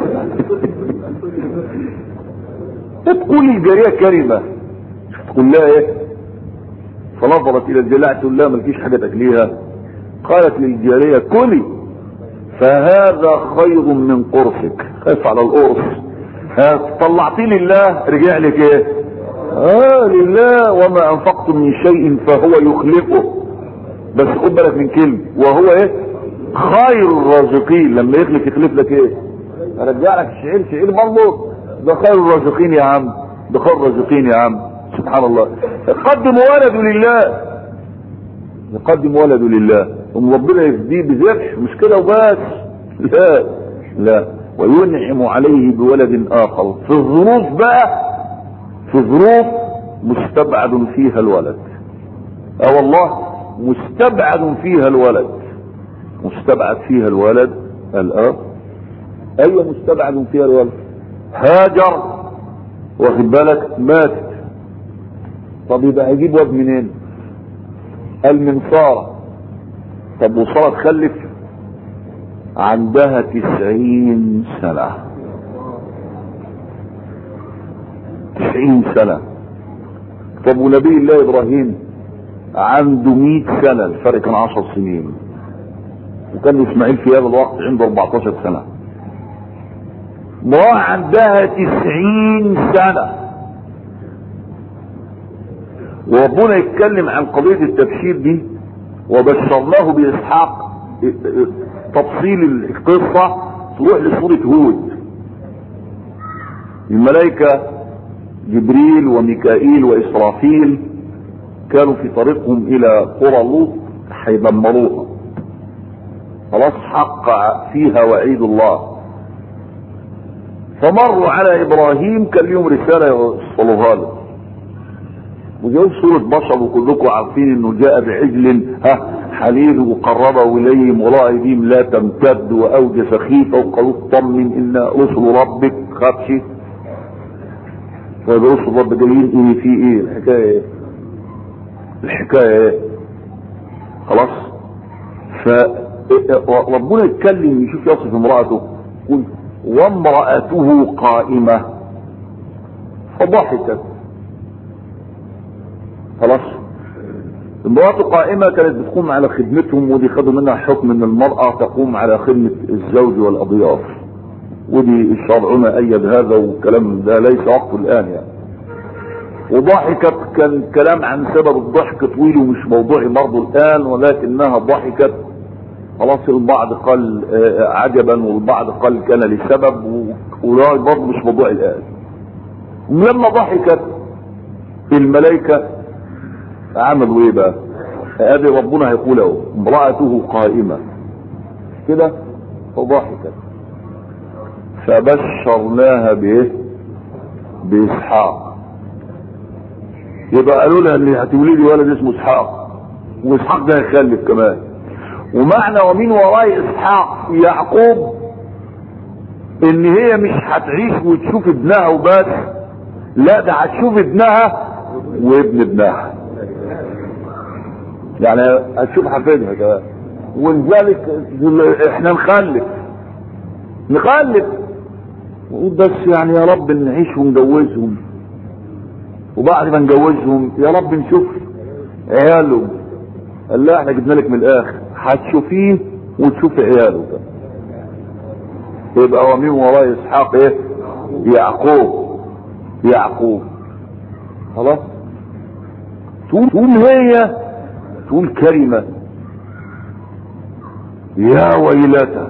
تقول الجارية كلمة تقول لها ايه فنظرت الى الجلاء تقول لها مالكيش حاجة تاكليها قالت للجارية كلي فهذا خير من قرصك خايف على القرص طلعتي لله رجع لك ايه اه لله وما انفقتم من شيء فهو يخلفه بس خد بالك من كلمه وهو ايه خير الرازقين لما يخلف يخلف لك ايه ارجع لك الشعير شعير برضه ده خير الرازقين يا عم ده خير الرازقين يا عم سبحان الله قدم ولده لله يقدم ولده لله ثم ربنا يفديه بذبح مش كده وبس لا لا وينعم عليه بولد اخر في الظروف بقى في ظروف مستبعد فيها الولد اه والله مستبعد فيها الولد مستبعد فيها الولد الاب ايوه مستبعد فيها الولد هاجر واخد بالك ماتت طب يبقى هيجيب واد منين قال من ساره طب وساره تخلف عندها تسعين سنه تسعين سنة طب ونبي الله ابراهيم عنده مئة سنة الفرق كان عشر سنين وكان اسماعيل في هذا الوقت عنده 14 سنة امرأة عندها تسعين سنة وربنا يتكلم عن قضية التبشير دي وبشرناه بإسحاق تفصيل القصة تروح لسورة هود الملائكة جبريل وميكائيل وإسرافيل كانوا في طريقهم الى قرى لوط هيدمروها خلاص حق فيها وعيد الله فمروا على ابراهيم كان لهم رساله يوصلوها له وجاءوا صورة بشر وكلكم عارفين انه جاء بعجل ها حليل وقربه اليهم وراء لا تمتد واوجس خيفه وقالوا اطمن ان رسل ربك خافش طيب رسل ربك جايين ايه في ايه الحكايه ايه الحكايه ايه خلاص فربنا يتكلم يشوف يصف امراته يقول وامرأته قائمة فضحكت خلاص امراته قائمة كانت بتقوم على خدمتهم ودي خدوا منها حكم ان المرأة تقوم على خدمة الزوج والأضياف ودي شرعنا أيد هذا والكلام ده ليس وقته الآن يعني وضحكت كان كلام عن سبب الضحك طويل ومش موضوعي برضه الآن ولكنها ضحكت خلاص البعض قال عجبا والبعض قال كان لسبب وده برضه مش موضوعي الآن لما ضحكت الملائكة عملوا ايه بقى ادي ربنا هيقول اهو امرأته قائمة كده فضحكت فبشرناها بايه باسحاق يبقى قالوا لها اللي هتولدي ولد اسمه اسحاق واسحاق ده هيخلف كمان ومعنى ومن وراء اسحاق يعقوب ان هي مش هتعيش وتشوف ابنها وبس لا ده هتشوف ابنها وابن ابنها يعني هتشوف حفيدها كمان ولذلك احنا نخلف نخلف ونقول بس يعني يا رب نعيش ونجوزهم وبعد ما نجوزهم يا رب نشوف عيالهم قال لا احنا جبنا لك من الاخر هتشوفيه وتشوف عياله يبقى ومن وراء اسحاق ايه يعقوب يعقوب خلاص تقول هي تقول كلمة يا ويلتى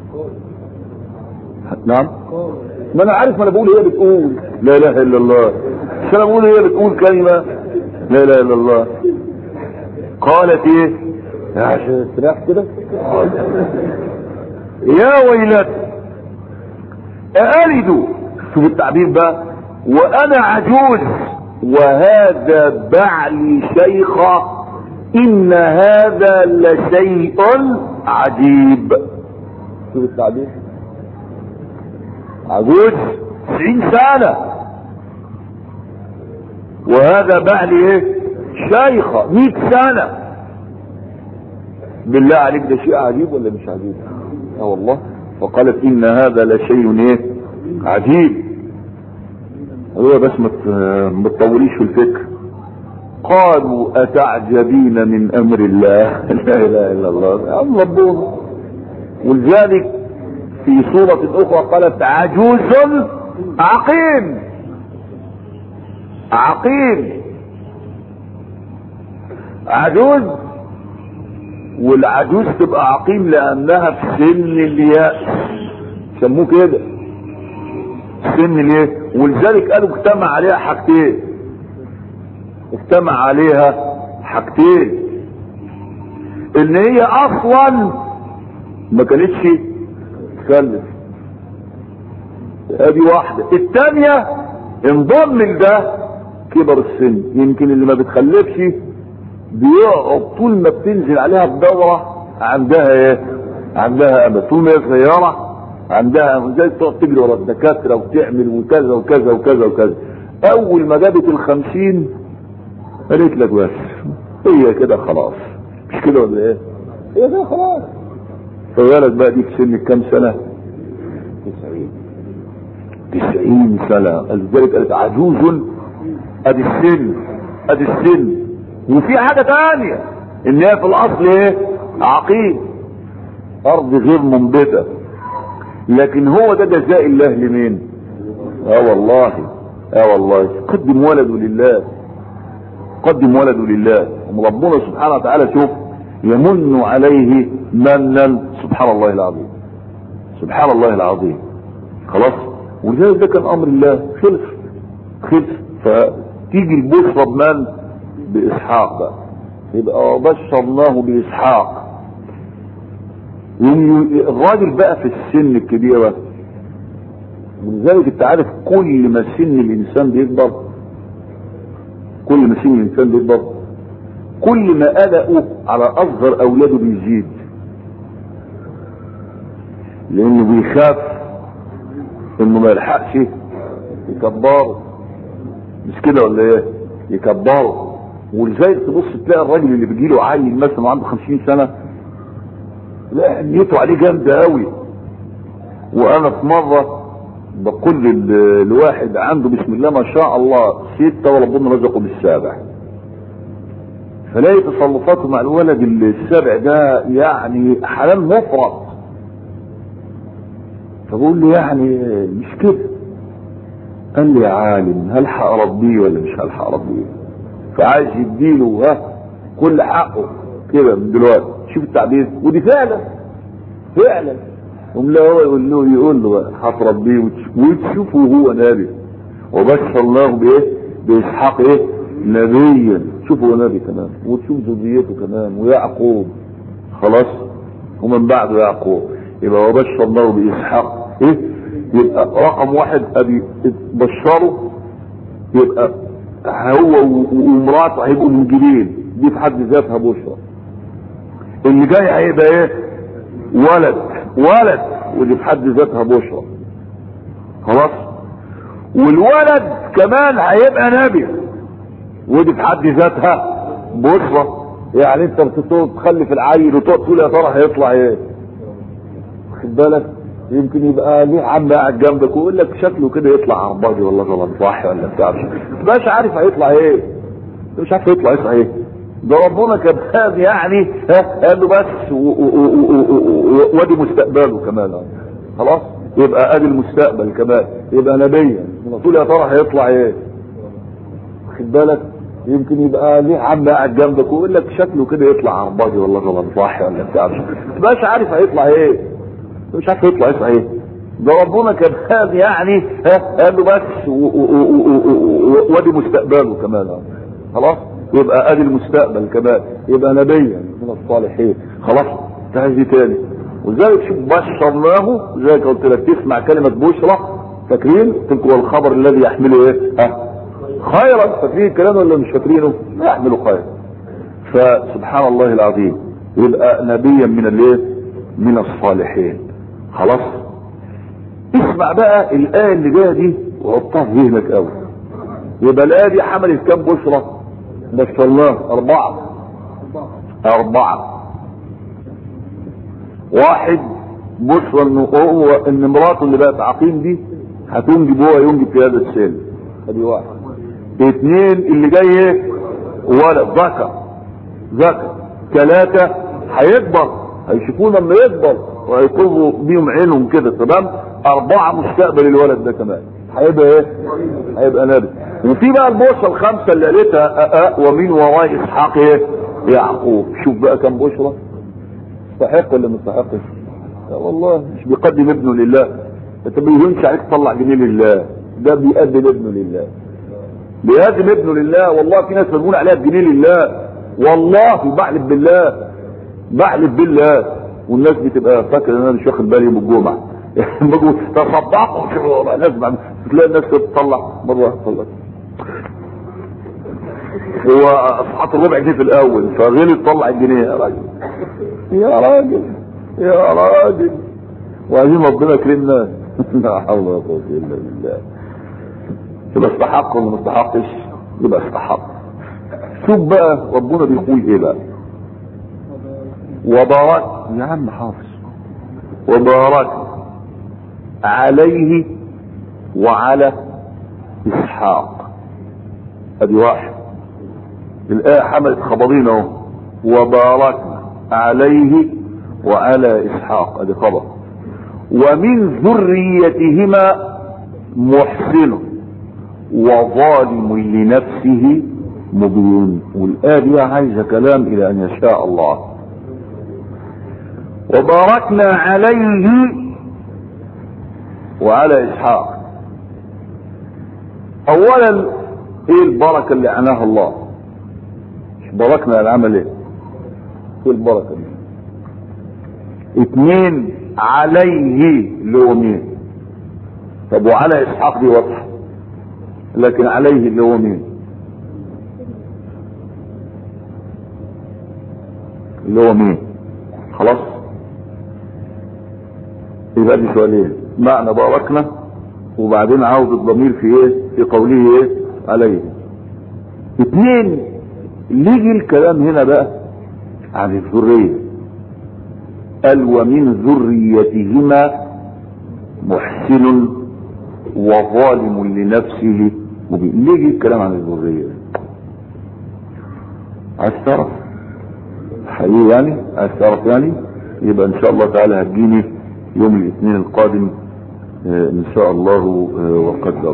نعم ما انا عارف ما انا بقول هي بتقول لا اله الا الله مش انا بقول هي بتقول كلمة لا اله الا الله قالت ايه عشان استريح كده يا ويلتى أألد شوف التعبير بقى وأنا عجوز وهذا بعلي شيخة إن هذا لشيء عجيب شوف التعبير عجوز تسعين سنة وهذا بعلي ايه شيخة مئة سنة بالله عليك ده شيء عجيب ولا مش عجيب اه والله وقالت ان هذا لشيء ايه عجيب هو بس ما تطوليش في الفكر قالوا اتعجبين من امر الله لا اله الا الله ام ربنا ولذلك في سورة اخرى قالت عجوز عقيم عقيم عجوز والعجوز تبقى عقيم لانها في سن الياس سموه كده سن الياس ولذلك قالوا اجتمع عليها حاجتين اجتمع عليها حاجتين ان هي اصلا ما كانتش تخلف ادي واحدة التانية انضم لده كبر السن يمكن اللي ما بتخلفش بيقعد طول ما بتنزل عليها الدورة عندها ايه عندها امل طول ما هي صغيرة عندها امل زي تقعد تجري ورا الدكاترة وتعمل وكذا وكذا وكذا وكذا اول ما جابت الخمسين قالت لك بس هي كده خلاص مش كده ولا ايه هي كده خلاص فبالك بقى دي في سن كام سنة تسعين تسعين سنة لذلك قالت عجوز ادي السن ادي السن وفي حاجة تانية ان هي في الاصل ايه عقيم ارض غير منبتة لكن هو ده جزاء الله لمين اه والله اه والله قدم ولده لله قدم ولده لله وربنا سبحانه وتعالى شوف يمن عليه منا سبحان الله العظيم سبحان الله العظيم خلاص ولذلك ده كان امر الله خلف خلف فتيجي البشرى بمن باسحاق بقى يبقى وبشرناه باسحاق الراجل بقى في السن الكبيره ولذلك انت عارف كل ما سن الانسان بيكبر كل ما سن الانسان بيكبر كل ما قلقه على اصغر اولاده بيزيد لانه بيخاف انه ما يلحقش يكبره مش كده ولا ايه يكبره ولذلك تبص تلاقي الراجل اللي بيجي له عيل مثلا عنده 50 سنه لا نيته عليه جامده قوي وانا في مره بقول لواحد عنده بسم الله ما شاء الله ستة وربنا رزقه بالسابع فلاقي تصرفاته مع الولد السابع ده يعني حلال مفرط فبقول له يعني مش كده قال لي يا عالم هلحق اربيه ولا مش هلحق اربيه فعايز يديله ها كل حقه كده من دلوقتي شوف التعبير ودي فعلا فعلا قوم لا هو يقول له يقول له بقى هتربيه وتشوفه هو نبي وبشر الله بايه؟ باسحاق ايه؟ نبيا شوفه هو نبي كمان وتشوف ذريته كمان ويعقوب خلاص ومن بعده يعقوب يبقى وبشر الله باسحاق ايه؟ يبقى رقم واحد ابي بشره يبقى هو ومراته هيبقوا منجلين دي في حد ذاتها بشرى اللي جاي هيبقى ايه؟ ولد ولد ودي في حد ذاتها بشرى خلاص والولد كمان هيبقى نبي ودي في حد ذاتها بشرى يعني انت بتقعد تخلف العيل وتقعد تقول يا ترى هيطلع ايه واخد بالك يمكن يبقى ليه عم قاعد جنبك ويقول لك شكله كده يطلع عرباجي ولا غلط صح ولا بتاع مش عارف هيطلع ايه مش عارف يطلع يطلع ايه ده ربنا كذاب يعني ها قال له بس وادي مستقبله كمان خلاص يبقى ادي المستقبل كمان يبقى نبيا تقول يا ترى هيطلع ايه واخد بالك يمكن يبقى ليه عم قاعد جنبك ويقول لك شكله كده يطلع عرباجي ولا غلط صح ولا بتاع مش عارف هيطلع ايه مش عارف يطلع يطلع ايه ده ربنا كذاب يعني ها قال له بس وادي مستقبله كمان خلاص يبقى ادي المستقبل كمان يبقى نبيا من الصالحين خلاص تهزي تاني ولذلك شوف بشرناه زي ما قلت لك تسمع كلمة بشرى فاكرين تذكر الخبر الذي يحمله ايه ها خيرا فاكرين الكلام ولا مش فاكرينه لا يحمله خير فسبحان الله العظيم يبقى نبيا من الايه من الصالحين خلاص اسمع بقى الآية اللي جاية دي وحطها في ذهنك قوي يبقى الآية دي حملت كام بشرى؟ بشرناه أربعة أربعة واحد بشرى إنه هو إن مراته اللي بقت عقيم دي هتنجب هو ينجب في هذا السن ادي واحد اثنين اللي جاي ايه؟ ولد ذكر ذكر ثلاثة هيكبر هيشوفوه لما يكبر وهيقضوا بيهم عينهم كده تمام أربعة مستقبل الولد ده كمان هيبقى ايه؟ هيبقى نبي وفي بقى البشرى الخمسة اللي قالتها أه ومن وراء إسحاق ايه؟ يعقوب شوف بقى كم بشرى يستحق ولا ما يستحقش؟ والله مش بيقدم ابنه لله انت ما بيهونش عليك تطلع جنيه لله ده بيقدم ابنه لله بيقدم ابنه لله والله في ناس بيقول عليها بجنيه لله والله بحلف بالله بحلف بالله والناس بتبقى فاكره ان انا مش واخد بالي يوم الجمعه بقوا تصدقوا ناس تلاقي الناس تطلع مره تطلع هو اصحاب الربع جنيه في الاول فغير تطلع الجنيه يا راجل يا راجل يا راجل وعايزين ربنا يكرمنا لا حول ولا قوه الا بالله يبقى استحق ولا ما استحقش يبقى استحق شوف بقى ربنا بيقول ايه بقى وبارك يا عم حافظ وبارك عليه وعلى اسحاق ادي واحد الايه حملت خبرين اهو وباركنا عليه وعلى اسحاق ادي خبر ومن ذريتهما محسن وظالم لنفسه مبين والآية دي عايزة كلام إلى أن يشاء الله وباركنا عليه وعلى إسحاق أولا إيه البركة اللي عناها الله باركنا العمل ايه في البركه دي اتنين عليه اللي هو مين طب وعلى اسحاق دي واضحه لكن عليه اللي هو مين اللي هو مين خلاص يبقى دي سؤالين معنى باركنا وبعدين عاوز الضمير في ايه في قوله ايه عليه اتنين نيجي الكلام هنا بقى عن الذريه قال ومن ذريتهما محسن وظالم لنفسه مبين نيجي الكلام عن الذريه عايز تعرف حقيقي يعني عايز تعرف يعني يبقى ان شاء الله تعالى هتجيني يوم الاثنين القادم آه، ان شاء الله آه، وقدر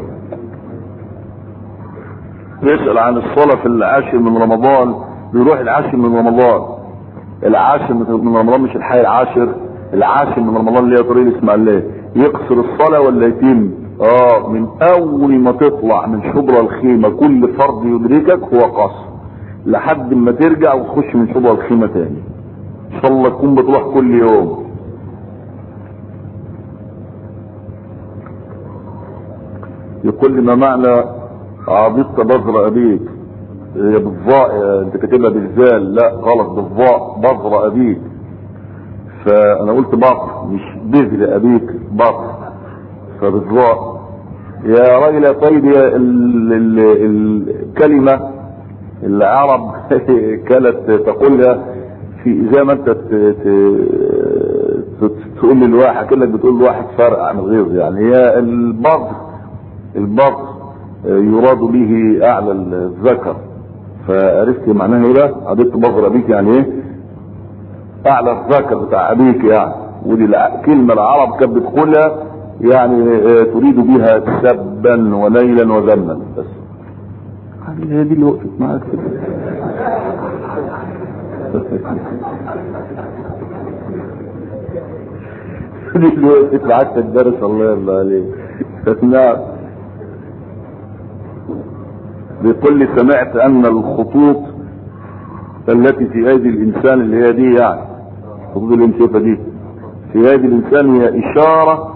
يسأل عن الصلاة في العاشر من رمضان بيروح العاشر من رمضان العاشر من رمضان مش الحي العاشر العاشر من رمضان اللي هي طريق الاسماعيلية يقصر الصلاة ولا يتم اه من اول ما تطلع من شبرا الخيمة كل فرض يدركك هو قصر لحد ما ترجع وتخش من شبرا الخيمة تاني ان شاء الله تكون بتروح كل يوم يقول لي ما معنى عبيط بذر ابيك هي بالظاء انت كاتبها بالزال لا غلط بالظاء بذر ابيك فانا قلت بطر مش بذر ابيك بطر فبالظاء يا راجل يا طيب يا ال ال الكلمة العرب كانت تقولها في زي ما انت ت- ت- تقول للواحد كأنك بتقول لواحد فرق عن الغيظ يعني هي البغض البغض يراد به اعلى الذكر فعرفت معناها ايه بقى؟ عدت بغر ابيك يعني ايه؟ اعلى الذكر بتاع ابيك يعني ودي الع- كلمه العرب كانت بتقولها يعني آه، تريد بها سبا وليلا وذما بس هي دي اللي وقفت معاك كده دي اللي وقفت معاك في الدرس الله يرضى عليك نعم بيقول لي سمعت ان الخطوط التي في ايدي الانسان اللي هي دي يعني الخطوط اللي انت شايفها دي في ايدي الانسان هي اشاره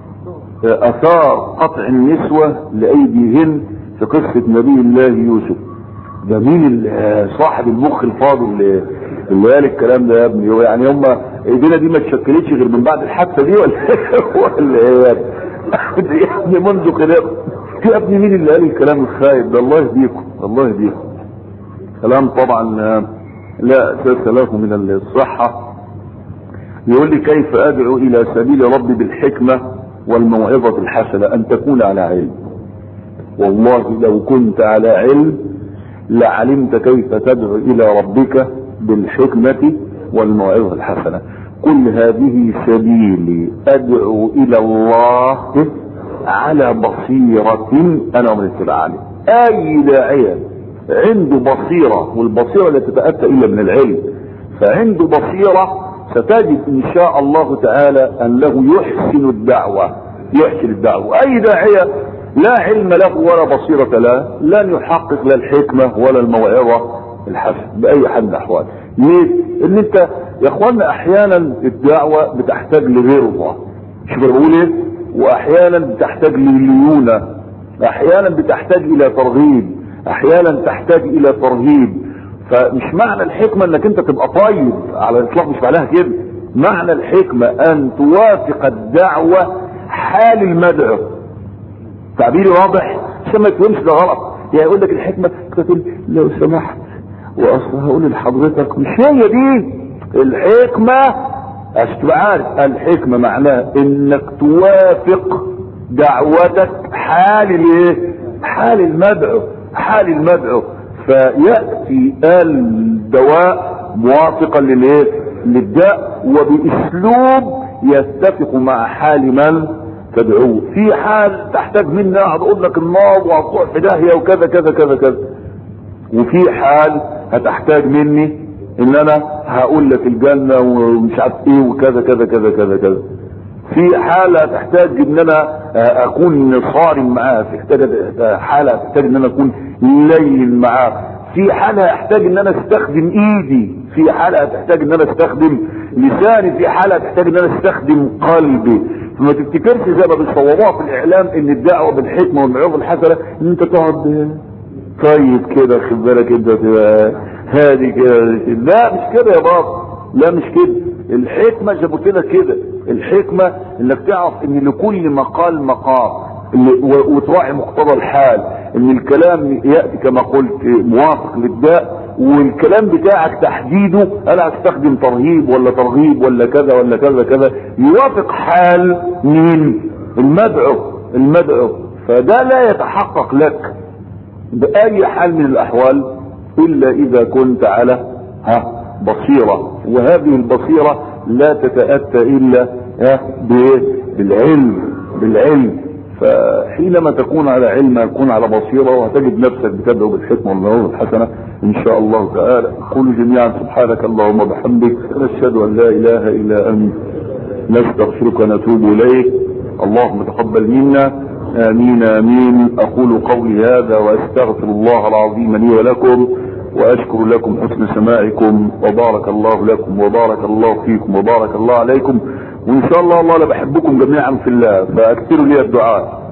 آه، اثار قطع النسوه لايديهن في قصه نبي الله يوسف ده مين ال- آه، صاحب المخ الفاضي اللي اللي قال الكلام ده يا ابني هو يعني هم ايدينا دي ما اتشكلتش غير من بعد الحادثه دي ولا ولا ايه يا ابني؟ يا ابني منذ كده يا ابني مين اللي قال الكلام الخايب ده الله يهديكم الله يهديكم كلام طبعا آه، لا اساس له من الصحه يقول لي كيف ادعو الى سبيل ربي بالحكمه والموعظه الحسنه ان تكون على علم والله لو كنت على علم لعلمت كيف تدعو الى ربك بالحكمه والموعظه الحسنه كل هذه سبيلي ادعو الى الله على بصيره انا ومن اتبع عليه اي داعيه عنده بصيره والبصيره لا تتاتى الا من العلم فعنده بصيره ستجد ان شاء الله تعالى انه يحسن الدعوه يحسن الدعوه اي داعيه لا علم له ولا بصيرة له لن يحقق لا الحكمة ولا الموعظة الحسنة بأي حال من الأحوال ليه؟ إن أنت يا إخوانا أحيانا الدعوة بتحتاج لغيرها شوف أنا بقول إيه؟ وأحيانا بتحتاج لليونة أحيانا بتحتاج إلى ترغيب أحيانا تحتاج إلى ترهيب فمش معنى الحكمة إنك أنت تبقى طيب على الإطلاق مش معناها كده معنى الحكمة أن توافق الدعوة حال المدعو تعبيري واضح عشان ما يفهمش ده غلط يعني يقول لك الحكمه تقول لو سمحت واصل هقول لحضرتك مش هي دي الحكمه عشان تبقى عارف الحكمه معناها انك توافق دعوتك حال الايه؟ حال المدعو حال المدعو فياتي الدواء موافقا للايه؟ للداء وباسلوب يتفق مع حال من تدعوه في حال تحتاج مني اقعد اقول لك النار وهتروح في داهيه وكذا كذا كذا كذا وفي حال هتحتاج مني ان انا هقول لك الجنه ومش عارف ايه وكذا كذا كذا كذا كذا في حاله تحتاج ان انا اكون صارم معاه في حاجه حاله تحتاج ان انا اكون لين معاه في حالة احتاج ان انا استخدم ايدي في حالة تحتاج ان انا استخدم لساني في حالة تحتاج ان انا استخدم قلبي فما تفتكرش زي ما بيصوروها في الاعلام ان الدعوة بالحكمة والمعروف الحسنة ان انت تقعد طيب كده خد بالك انت تبقى هادي كده لا مش كده يا بابا لا مش كده الحكمة زي ما قلت لك كده الحكمة انك تعرف ان لكل مقال مقام وتراعي مقتضى الحال ان الكلام يأتي كما قلت موافق للداء والكلام بتاعك تحديده انا هستخدم ترهيب ولا ترغيب ولا كذا ولا كذا كذا يوافق حال مين المدعو المدعو فده لا يتحقق لك بأي حال من الأحوال إلا إذا كنت على ها بصيرة وهذه البصيرة لا تتأتى إلا ها بالعلم بالعلم فحينما تكون على علم يكون على بصيرة وهتجد نفسك بتدعو بالحكمة والمعروف الحسنة إن شاء الله تعالى قولوا جميعا سبحانك اللهم وبحمدك نشهد أن لا إله إلا أنت نستغفرك ونتوب إليك اللهم تقبل منا امين امين اقول قولي هذا واستغفر الله العظيم لي ولكم واشكر لكم حسن سماعكم وبارك الله لكم وبارك الله فيكم وبارك الله عليكم وان شاء الله الله انا بحبكم جميعا في الله فاكثروا لي الدعاء